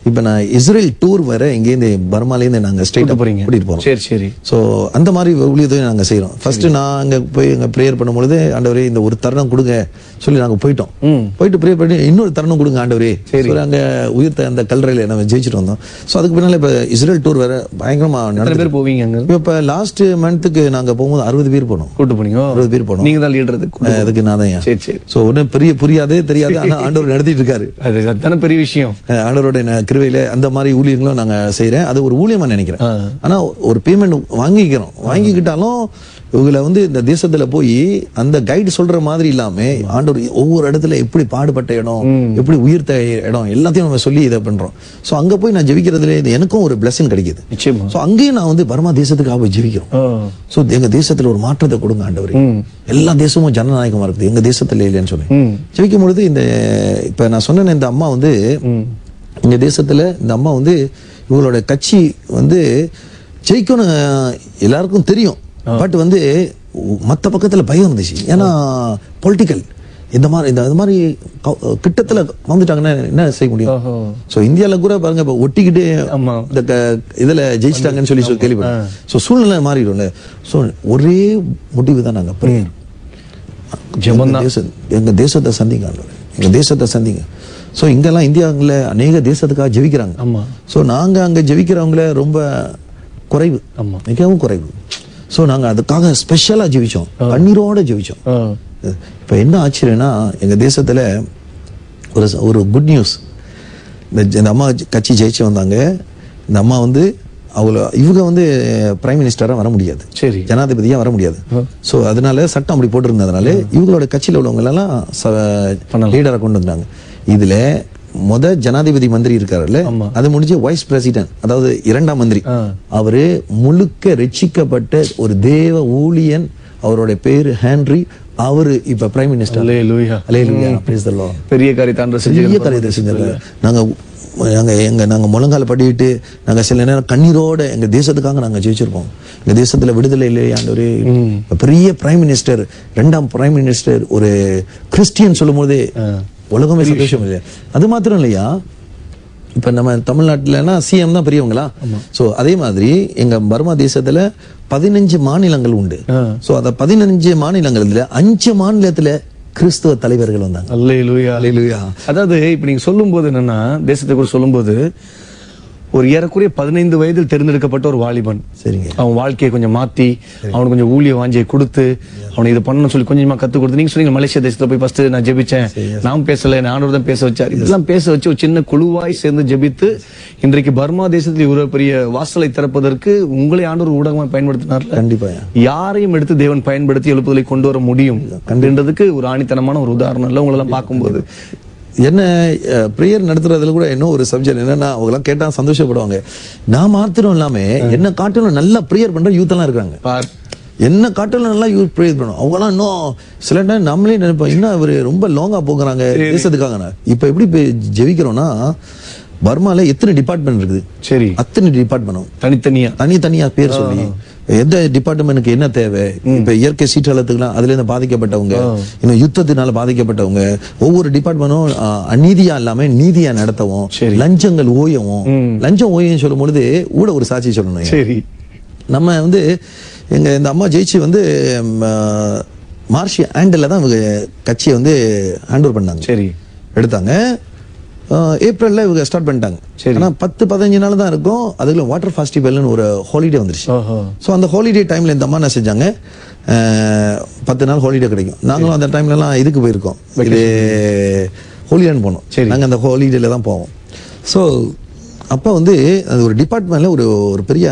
இப்ப நான் இஸ்ரேல் டூர் வர இங்கேருந்து பர்மாலேருந்து நாங்க ஸ்ட்ரெயிட் கூட்டு போறீங்க கூட்டிட்டு போறோம் சரி சரி ஸோ அந்த மாதிரி ஊழியத்தை நாங்க செய்றோம் ஃபர்ஸ்ட் நான் அங்க போய் அங்க ப்ரேயர் பண்ணும்பொழுது ஆண்டவரே இந்த ஒரு தருணம் கொடுங்க சொல்லி நாங்க போயிட்டோம் ம் போயிட்டு ப்ரே பண்ணி இன்னொரு தருணம் கொடுங்க ஆண்டவரே சரி. சொல்லி அங்க உயிர்த்த அந்த கல்றையில நம்ம ஜெயிச்சிட்டு வந்தோம் ஸோ அதுக்கு பின்னால இப்ப இஸ்ரேல் டூர் வேற பயங்கரமா எத்தனை நடந்து பேர் போவீங்க அங்க இப்ப லாஸ்ட் மந்த்துக்கு நாங்க போகும்போது அறுபது பேர் போனோம் கூட்டு போனீங்க அறுபது பேர் போனோம் நீங்க தான் லீடர் அஹ் அதுக்கு நான் தான் சரி சரி ஸோ ஒன்றும் பெரிய புரியாதே தெரியாது ஆனா ஆண்டவர் நடத்திட்டு இருக்காரு அது அதுதானே பெரிய விஷயம் அஹ் ஆண்டவரோட ந- கிருபையில அந்த மாதிரி ஊழியங்களும் நாங்க செய்றேன் அது ஒரு ஊழியமா நினைக்கிறேன் ஆ. ஆனா ஒரு பேமெண்ட் வாங்கிக்கிறோம் வாங்கிக்கிட்டாலும் இவங்களை வந்து இந்த தேசத்துல போய் அந்த கைடு சொல்ற மாதிரி இல்லாம ஆண்டவர் ஒவ்வொரு இடத்துல எப்படி பாடுபட்ட இடம் எப்படி உயிர்த்த இடம் எல்லாத்தையும் நம்ம சொல்லி இதை பண்றோம் சோ அங்க போய் நான் ஜெபிக்கிறதுல இது எனக்கும் ஒரு blessing கிடைக்குது நிச்சயமா சோ அங்கேயும் நான் வந்து பர்மா தேசத்துக்காக போய் ஜெபிக்கிறோம் ஆ. சோ எங்க தேசத்துல ஒரு மாற்றத்தை கொடுங்க ஆண்டவரே ம். எல்லா தேசமும் ஜனநாயகமா இருக்குது எங்க தேசத்துல இல்லைன்னு சொல்லி ம் ஜெபிக்கும் பொழுது இந்த இப்ப நான் சொன்ன இந்த அம்மா வந்து ம் எங்க தேசத்துல இந்த அம்மா வந்து இவங்களோட கட்சி வந்து ஜெயிக்கணும் எல்லாருக்கும் தெரியும் பட் வந்து மத்த பக்கத்துல பயம் இருந்துச்சு ஏன்னா பொலிட்டிக்கல் இந்த மாதிரி இந்த இது மாதிரி க- கிட்டத்துல வந்துட்டாங்கன்னா என்ன செய்ய முடியும் ஓஹோ சோ இந்தியால கூட பாருங்க இப்ப ஒட்டிக்கிட்டு ஆமா இந்த க- இதுல ஜெயிச்சிட்டாங்கன்னு சொல்லி சொல்லி கேள்விப்பட்டேன் சோ சூழ்நிலை மாறிடும்ல சோ ஒரே முடிவு தான் நாங்க prayer. ஜெபம் எங்க தேச- எங்க தேசத்தை சந்திங்க ஆண்டவரே. எங்க தேசத்தை சந்திங்க சோ இங்கெல்லாம் இந்தியாவுல அநேக தேசத்துக்காக ஜெபிக்கிறாங்க ஆமா சோ நாங்க அங்க ஜெபிக்கிறவங்கள ரொம்ப குறைவு ஆமா மிகவும் குறைவு சோ நாங்க அதுக்காக ஸ்பெஷலா ஜெபிச்சோம் கண்ணீரோட ஜெபிச்சோம் ஆ. இப்ப என்ன ஆச்சரியம்னா எங்க தேசத்துல ஒரு ச- ஒரு குட் நியூஸ் இந்த ஜ- இந்த அம்மா ஜ- கட்சி ஜெயிச்சு வந்தாங்க இந்த அம்மா வந்து அவங்கள இவங்க வந்து பிரைம் மினிஸ்டரா வர முடியாது சரி ஜனாதிபதியா வர முடியாது சோ அதனால சட்டம் அப்படி போட்டிருந்ததுனால இவங்களோட கட்சியில உள்ளவங்க எல்லாம் பண்ணலாம். லீடரா கொண்டு வந்தாங்க இதுல முத ஜனாதிபதி மந்திரி இருக்காருல்ல ஆமா. அது முடிஞ்சு வைஸ் பிரசிடென்ட் அதாவது இரண்டாம் மந்திரி ஆ. அவரு முழுக்க ரட்சிக்கப்பட்ட ஒரு தேவ ஊழியன் அவருடைய பேரு ஹேன்ரி அவரு இப்ப பிரைம் மினிஸ்டர் அல்லேலூயா அலையிலுயா praise the Lord. பெரிய காரியத்தான்ற பெரிய செஞ்சு காரியத்தை செஞ்சாங்க நாங்க நாங்க எங்க நாங்க முழங்கால படிட்டு நாங்க சில நேரம் கண்ணீரோட எங்க தேசத்துக்காக நாங்க ஜெயிச்சிருப்போம் எங்க தேசத்துல விடுதலை இல்லையா ஆண்டவரே இப்ப பெரிய பிரைம் மினிஸ்டர் ரெண்டாம் பிரைம் மினிஸ்டர் ஒரு கிறிஸ்டியன் சொல்லும் போதே உலகமே சந்தோஷம் இல்லையா அது மாத்திரம் இல்லையா இப்ப நம்ம தமிழ்நாட்டுலனா சிஎம் தான் பெரியவங்களா சோ அதே மாதிரி எங்க பர்மா தேசத்துல பதினஞ்சு மாநிலங்கள் உண்டு ஆ. சோ அந்த பதினஞ்சு மாநிலங்கள்ல அஞ்சு மாநிலத்துல கிறிஸ்துவ தலைவர்கள் வந்தாங்க அல்லேலூயா அல்லேலூயா. அதாவது இப்ப நீங்க சொல்லும்போது என்னன்னா தேசத்தை குறித்து சொல்லும்போது ஒரு ஏறக்குறைய பதினைந்து வயதில் தேர்ந்தெடுக்கப்பட்ட ஒரு வாலிபன் சரிங்க அவன் வாழ்க்கையை கொஞ்சம் மாத்தி அவனுக்கு கொஞ்சம் ஊழிய வாஞ்சியை கொடுத்து அவனை இது பண்ணணும்னு சொல்லி கொஞ்சமா கத்து கொடுத்து நீங்க சொன்னீங்க மலேசியா தேசத்துல போய் ஃபர்ஸ்ட் நான் ஜெபிச்சேன் நான் பேசல நான் தான் பேச வச்சார் இதெல்லாம் பேச வச்சு ஒரு சின்ன குழுவாய் சேர்ந்து ஜெபித்து இன்றைக்கு பர்மா தேசத்தில் இவ்வளவு பெரிய வாசலை திறப்பதற்கு உங்களை ஆண்டவர் ஊடகமாக பயன்படுத்தினார்ல கண்டிப்பா யாரையும் எடுத்து தேவன் பயன்படுத்தி எழுப்புதலை கொண்டு வர முடியும் அப்படின்றதுக்கு ஒரு ஆணித்தனமான ஒரு உதாரணம் இல்ல உங்களை எல்லாம் பார்க்கும்போது என்ன ப்ரேயர் நடத்துறதுல கூட இன்னும் ஒரு சப்ஜெக்ட் என்னன்னா அவங்க எல்லாம் கேட்டா சந்தோஷப்படுவாங்க நான் மாத்திரம் இல்லாம என்ன காட்டிலும் நல்லா ப்ரேயர் பண்ற யூத் எல்லாம் இருக்காங்க பார் என்ன காட்டிலும் நல்லா யூத் ப்ரேயர் பண்ணும் அவங்க எல்லாம் இன்னும் சில டைம் நம்மளே நினைப்போம் இன்னும் இவரு ரொம்ப லாங்கா போகிறாங்க தேசத்துக்காக இப்ப எப்படி போய் ஜெபிக்கிறோம்னா பர்மால எத்தனை டிபார்ட்மெண்ட் இருக்குது சரி அத்தனை டிபார்ட்மெண்ட் தனித்தனியா தனித்தனியா பேர் சொல்லி எந்த டிபார்ட்மெண்ட்டுக்கு என்ன தேவை இப்ப இயற்கை சீற்றத்துக்குலாம் அதுல இருந்து பாதிக்கப்பட்டவங்க இன்னும் யுத்தத்தினால பாதிக்கப்பட்டவங்க ஒவ்வொரு டிபார்ட்மெண்ட்டும் அநீதியா இல்லாம நீதியா நடத்தவும் சரி. லஞ்சங்கள் ஓயவும் லஞ்சம் ஓயம் சொல்லும் பொழுது கூட ஒரு சாட்சி சொல்லணும் சரி நம்ம வந்து எங்க இந்த அம்மா ஜெயிச்சு வந்து ம, மார்ச் ஆண்டில் தான் இவங்க கட்சியை வந்து ஹேண்ட் ஓவர் பண்ணாங்க சரி எடுத்தாங்க அஹ், ஏப்ரல்ல இவங்க ஸ்டார்ட் பண்ணிட்டாங்க சரி. ஆனா பத்து பதினஞ்சு நாள் தான் இருக்கும் அதுல வாட்டர் ஃபெஸ்டிவல்னு ஒரு ஹாலிடே வந்துருச்சு ஓஹோ ஸோ அந்த ஹாலிடே டைம்ல இந்த அம்மா என்ன செஞ்சாங்க அஹ், பத்து நாள் ஹாலிடே கிடைக்கும் நாங்களும் அந்த டைம்ல எல்லாம் இதுக்கு போயிருக்கோம் இது ஹோலிலேண்ட் போனோம் சரி. நாங்க அந்த ஹாலிடேல தான் போவோம் ஸோ அப்போ வந்து அது ஒரு டிபார்ட்மெண்ட்ல ஒரு ஒரு பெரிய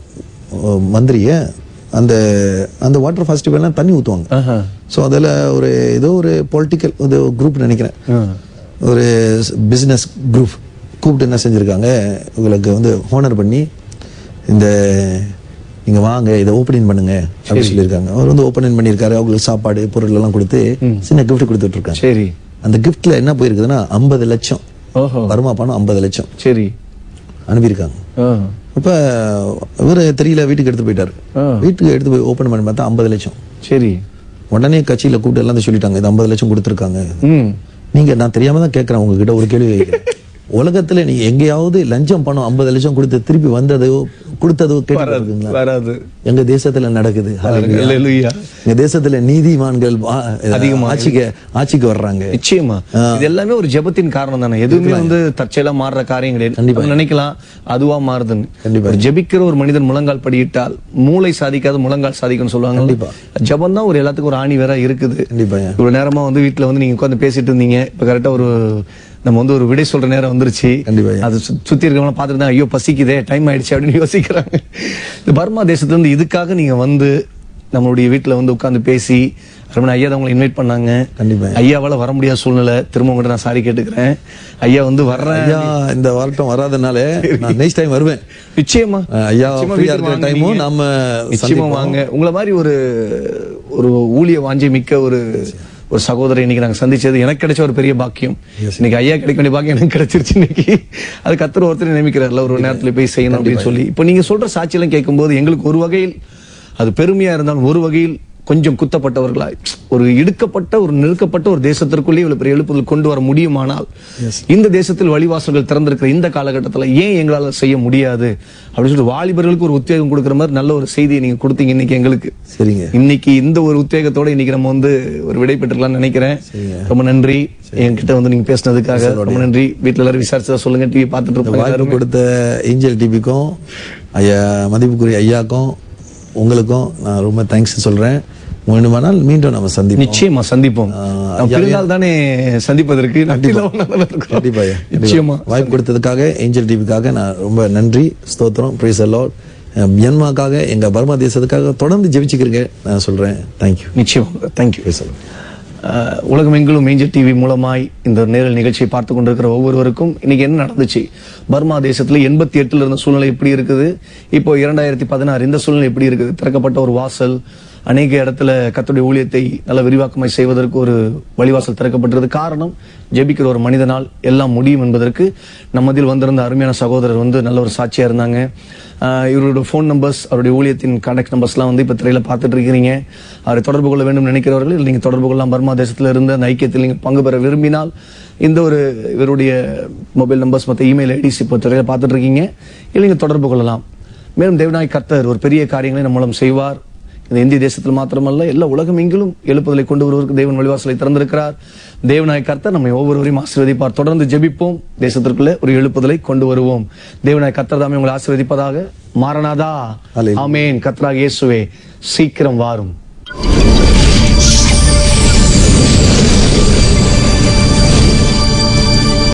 அஹ், மந்திரிய அந்த அந்த வாட்டர் ஃபெஸ்டிவல்லாம் தண்ணி ஊற்றுவாங்க ஆஹா. ஸோ அதில் ஒரு ஏதோ ஒரு பொலிட்டிக்கல் ஒரு குரூப் நினைக்கிறேன் ஆ. ஒரு பிஸ்னஸ் குரூப் கூப்பிட்டு என்ன செஞ்சுருக்காங்க உங்களுக்கு வந்து ஹோனர் பண்ணி இந்த நீங்க வாங்க இதை ஓப்பனிங் பண்ணுங்க அப்படின்னு சொல்லியிருக்காங்க அவர் வந்து ஓப்பனிங் பண்ணியிருக்காரு அவங்களுக்கு சாப்பாடு பொருள் எல்லாம் கொடுத்து சின்ன gift கொடுத்துட்டு இருக்காங்க சரி அந்த கிஃப்ட்ல என்ன போயிருக்குதுன்னா ஐம்பது லட்சம் ஓஹோ வருமா பணம் ஐம்பது லட்சம் சரி அனுப்பியிருக்காங்க ஆ. அப்ப இவரு தெரியல வீட்டுக்கு எடுத்து போயிட்டாரு ஆ. வீட்டுக்கு எடுத்து போய் ஓப்பன் பண்ணி பார்த்தா ஐம்பது லட்சம் சரி உடனே கட்சியில கூப்பிட்டு எல்லாம் சொல்லிட்டாங்க இது ஐம்பது லட்சம் கொடுத்துருக்காங்க ம் நீங்க நான் தெரியாம தான் கேட்கறேன் உங்ககிட்ட ஒரு கேள்வி கேட்கிறேன் உலகத்துல நீங்க எங்கேயாவது லஞ்சம் பணம் ஐம்பது லட்சம் கொடுத்து திருப்பி வந்ததோ கொடுத்ததோ கேட்டுருக்கீங்களா வராது எங்க தேசத்துல நடக்குது Hallelujah. அல்லேலூயா. எங்க தேசத்துல நீதிமான்கள் வா- ஆட்சிக்கு ஆட்சிக்கு வர்றாங்க நிச்சயமா இது எல்லாமே ஒரு ஜெபத்தின் காரணம் தானே எதுவுமே வந்து தற்செயலா மாறுற காரியம் கிடையாது நம்ம நினைக்கலாம் அதுவா மாறுதுன்னு கண்டிப்பா. ஒரு ஜெபிக்கிற ஒரு மனிதன் முழங்கால் படியிட்டால் மூளை சாதிக்காத முழங்கால் சாதிக்கும்னு சொல்லுவாங்க கண்டிப்பா. ஜெபம் தான் ஒரு எல்லாத்துக்கும் ஒரு ஆணி வேற இருக்குது கண்டிப்பா இவ்வளவு நேரமா வந்து வீட்ல வந்து நீங்க உட்கார்ந்து பேசிட்டு இருந்தீங்க இப்ப கரெக்டா ஒரு நம்ம வந்து ஒரு விடை சொல்ற நேரம் வந்துருச்சு கண்டிப்பா ஐயா. அது சு- சுத்தி இருக்கவங்க பார்த்துட்டு தான் ஐயோ பசிக்குதே டைம் ஆயிடுச்சு அப்படின்னு யோசிக்கிறாங்க இந்த பர்மா தேசத்துல இருந்து இதுக்காக நீங்க வந்து நம்மளுடைய வீட்ல வந்து உட்கார்ந்து பேசி ரமண ஐயா தான் உங்களை இன்வைட் பண்ணாங்க கண்டிப்பா ஐயாவால வர முடியாத சூழ்நிலை திரும்ப உங்கள்கிட்ட நான் சாரி கேட்டுக்கிறேன் ஐயா வந்து வர்றேன் ஐயா இந்த வாரட்டம் வராதனால நான் நெக்ஸ்ட் டைம் வருவேன் நிச்சயமா அஹ் ஐயா நிச்சயமா ஃப்ரீயா வீட்டுக்கு இருக்கிற வாங்க டைமும் நீங்க. நாம நிச்சயமா சந்திப்போம். வாங்க உங்களை மாதிரி ஒரு ஒரு ஊழிய வாஞ்சை மிக்க ஒரு ஒரு சகோதரர் இன்னைக்கு நாங்க சந்திச்சது எனக்கு கிடைச்ச ஒரு பெரிய பாக்கியம் இன்னைக்கு ஐயா கிடைக்க வேண்டிய பாக்கியம் எனக்கு கிடைச்சிருச்சு இன்னைக்கு அது கத்தர் ஒருத்தர் நியமிக்கிறார்ல ஒரு நேரத்துல போய் செய்யணும் அப்படின்னு சொல்லி இப்போ நீங்க சொல்ற சாட்சியெல்லாம் கேட்கும்போது எங்களுக்கு ஒரு வகையில் அது பெருமையா இருந்தாலும் ஒரு வகையில் கொஞ்சம் குத்தப்பட்டவர்களாய் ஒரு இடுக்கப்பட்ட ஒரு நெருக்கப்பட்ட ஒரு தேசத்திற்குள்ளே இவ்வளவு பெரிய எழுப்புதல் கொண்டு வர முடியுமானால் இந்த தேசத்தில் வழிவாசல்கள் திறந்திருக்கிற இந்த காலகட்டத்துல ஏன் எங்களால செய்ய முடியாது அப்படின்னு சொல்லிட்டு வாலிபர்களுக்கு ஒரு உத்வேகம் கொடுக்குற மாதிரி நல்ல ஒரு செய்தியை நீங்க கொடுத்தீங்க இன்னைக்கு எங்களுக்கு சரிங்க இன்னைக்கு இந்த ஒரு உத்வேகத்தோட இன்னைக்கு நம்ம வந்து ஒரு விடை பெற்றுக்கலாம்னு நினைக்கிறேன் ரொம்ப நன்றி என்கிட்ட வந்து நீங்க பேசினதுக்காக ரொம்ப நன்றி வீட்டுல எல்லாரும் விசாரிச்சதா சொல்லுங்க டிவி பார்த்துட்டு இந்த இருப்பாங்க வாய்ப்பு கொடுத்த ஏஞ்சல் டிபிக்கும் ஐயா மதிப்புக்குரிய ஐயாக்கும் உங்களுக்கும் நான் ரொம்ப தேங்க்ஸ் சொல்றேன் வேண்டுமானால் மீண்டும் நம்ம சந்திப்போம் நிச்சயமா சந்திப்போம் ஆஹ் நம்ம பிறந்தால் தானே சந்திப்பதற்கு நட்டில ஒண்ணாதான் இருக்கிறோம். கண்டிப்பா ஐயா. கண்டிப்பா. நிச்சயமா வாய்ப்பு கொடுத்ததுக்காக ஏஞ்சல் டிவிக்காக நான் ரொம்ப நன்றி ஸ்தோத்திரம் பிரைஸ் அலாட் மியன்மாக்காக எங்க பர்மா தேசத்துக்காக தொடர்ந்து ஜெபிச்சுக்கிறீங்க நான் சொல்றேன் தேங்க்யூ நிச்சயமா தேங்க்யூ உலகமெங்கிலும் மேஞ்சர் டிவி மூலமாய் இந்த நேரல் நிகழ்ச்சியை பார்த்து கொண்டிருக்கிற ஒவ்வொருவருக்கும் இன்னைக்கு என்ன நடந்துச்சு பர்மா தேசத்துல எண்பத்தி எட்டுல இருந்த சூழ்நிலை எப்படி இருக்குது இப்போ இரண்டாயிரத்தி பதினாறு இந்த சூழ்நிலை எப்படி இருக்குது திறக்கப்பட்ட ஒரு வாசல் அநேக இடத்துல கர்த்தருடைய ஊழியத்தை நல்ல விரிவாக்கமாய் செய்வதற்கு ஒரு வழிவாசல் திறக்கப்பட்டது காரணம் ஜெபிக்கிற ஒரு மனிதனால் எல்லாம் முடியும் என்பதற்கு நம்மதில் வந்திருந்த அருமையான சகோதரர் வந்து நல்ல ஒரு சாட்சியா இருந்தாங்க ஆஹ் இவரோட ஃபோன் நம்பர்ஸ் அவருடைய ஊழியத்தின் கான்டாக்ட் நம்பர்ஸ்லாம் வந்து இப்போ திரையில பார்த்துட்டு இருக்கிறீங்க அவரை தொடர்பு கொள்ள வேண்டும் நினைக்கிறவர்கள் இல்லை நீங்கள் தொடர்பு கொள்ளலாம் பர்மா தேசத்தில் இருந்து அந்த ஐக்கியத்தில் நீங்கள் பங்கு பெற விரும்பினால் இந்த ஒரு இவருடைய மொபைல் நம்பர்ஸ் மற்ற இமெயில் ஐடிஸ் இப்போ திரையில பார்த்துட்டு இருக்கீங்க இல்லை நீங்கள் தொடர்பு கொள்ளலாம் மேலும் தேவநாய் கர்த்தர் ஒரு பெரிய காரியங்களை நம்ம மூலம் செய்வார் இந்த இந்திய தேசத்தில் மாத்திரமல்ல எல்லா உலகம் எங்கிலும் எழுப்புதலை கொண்டு வருவதற்கு தேவன் வழிவாசலை திறந்திருக்கிறார் தேவநாய கர்த்தர் நம்மை ஒவ்வொருவரையும் ஆசீர்வதிப்பார் தொடர்ந்து ஜெபிப்போம் தேசத்திற்குள்ளே ஒரு எழுப்புதலை கொண்டு வருவோம் தேவநாய கர்த்தர் தாமே உங்களை ஆசீர்வதிப்பதாக மாறனாதா Hallelujah. ஆமேன் கர்த்தராக இயேசுவே சீக்கிரம் வாரும்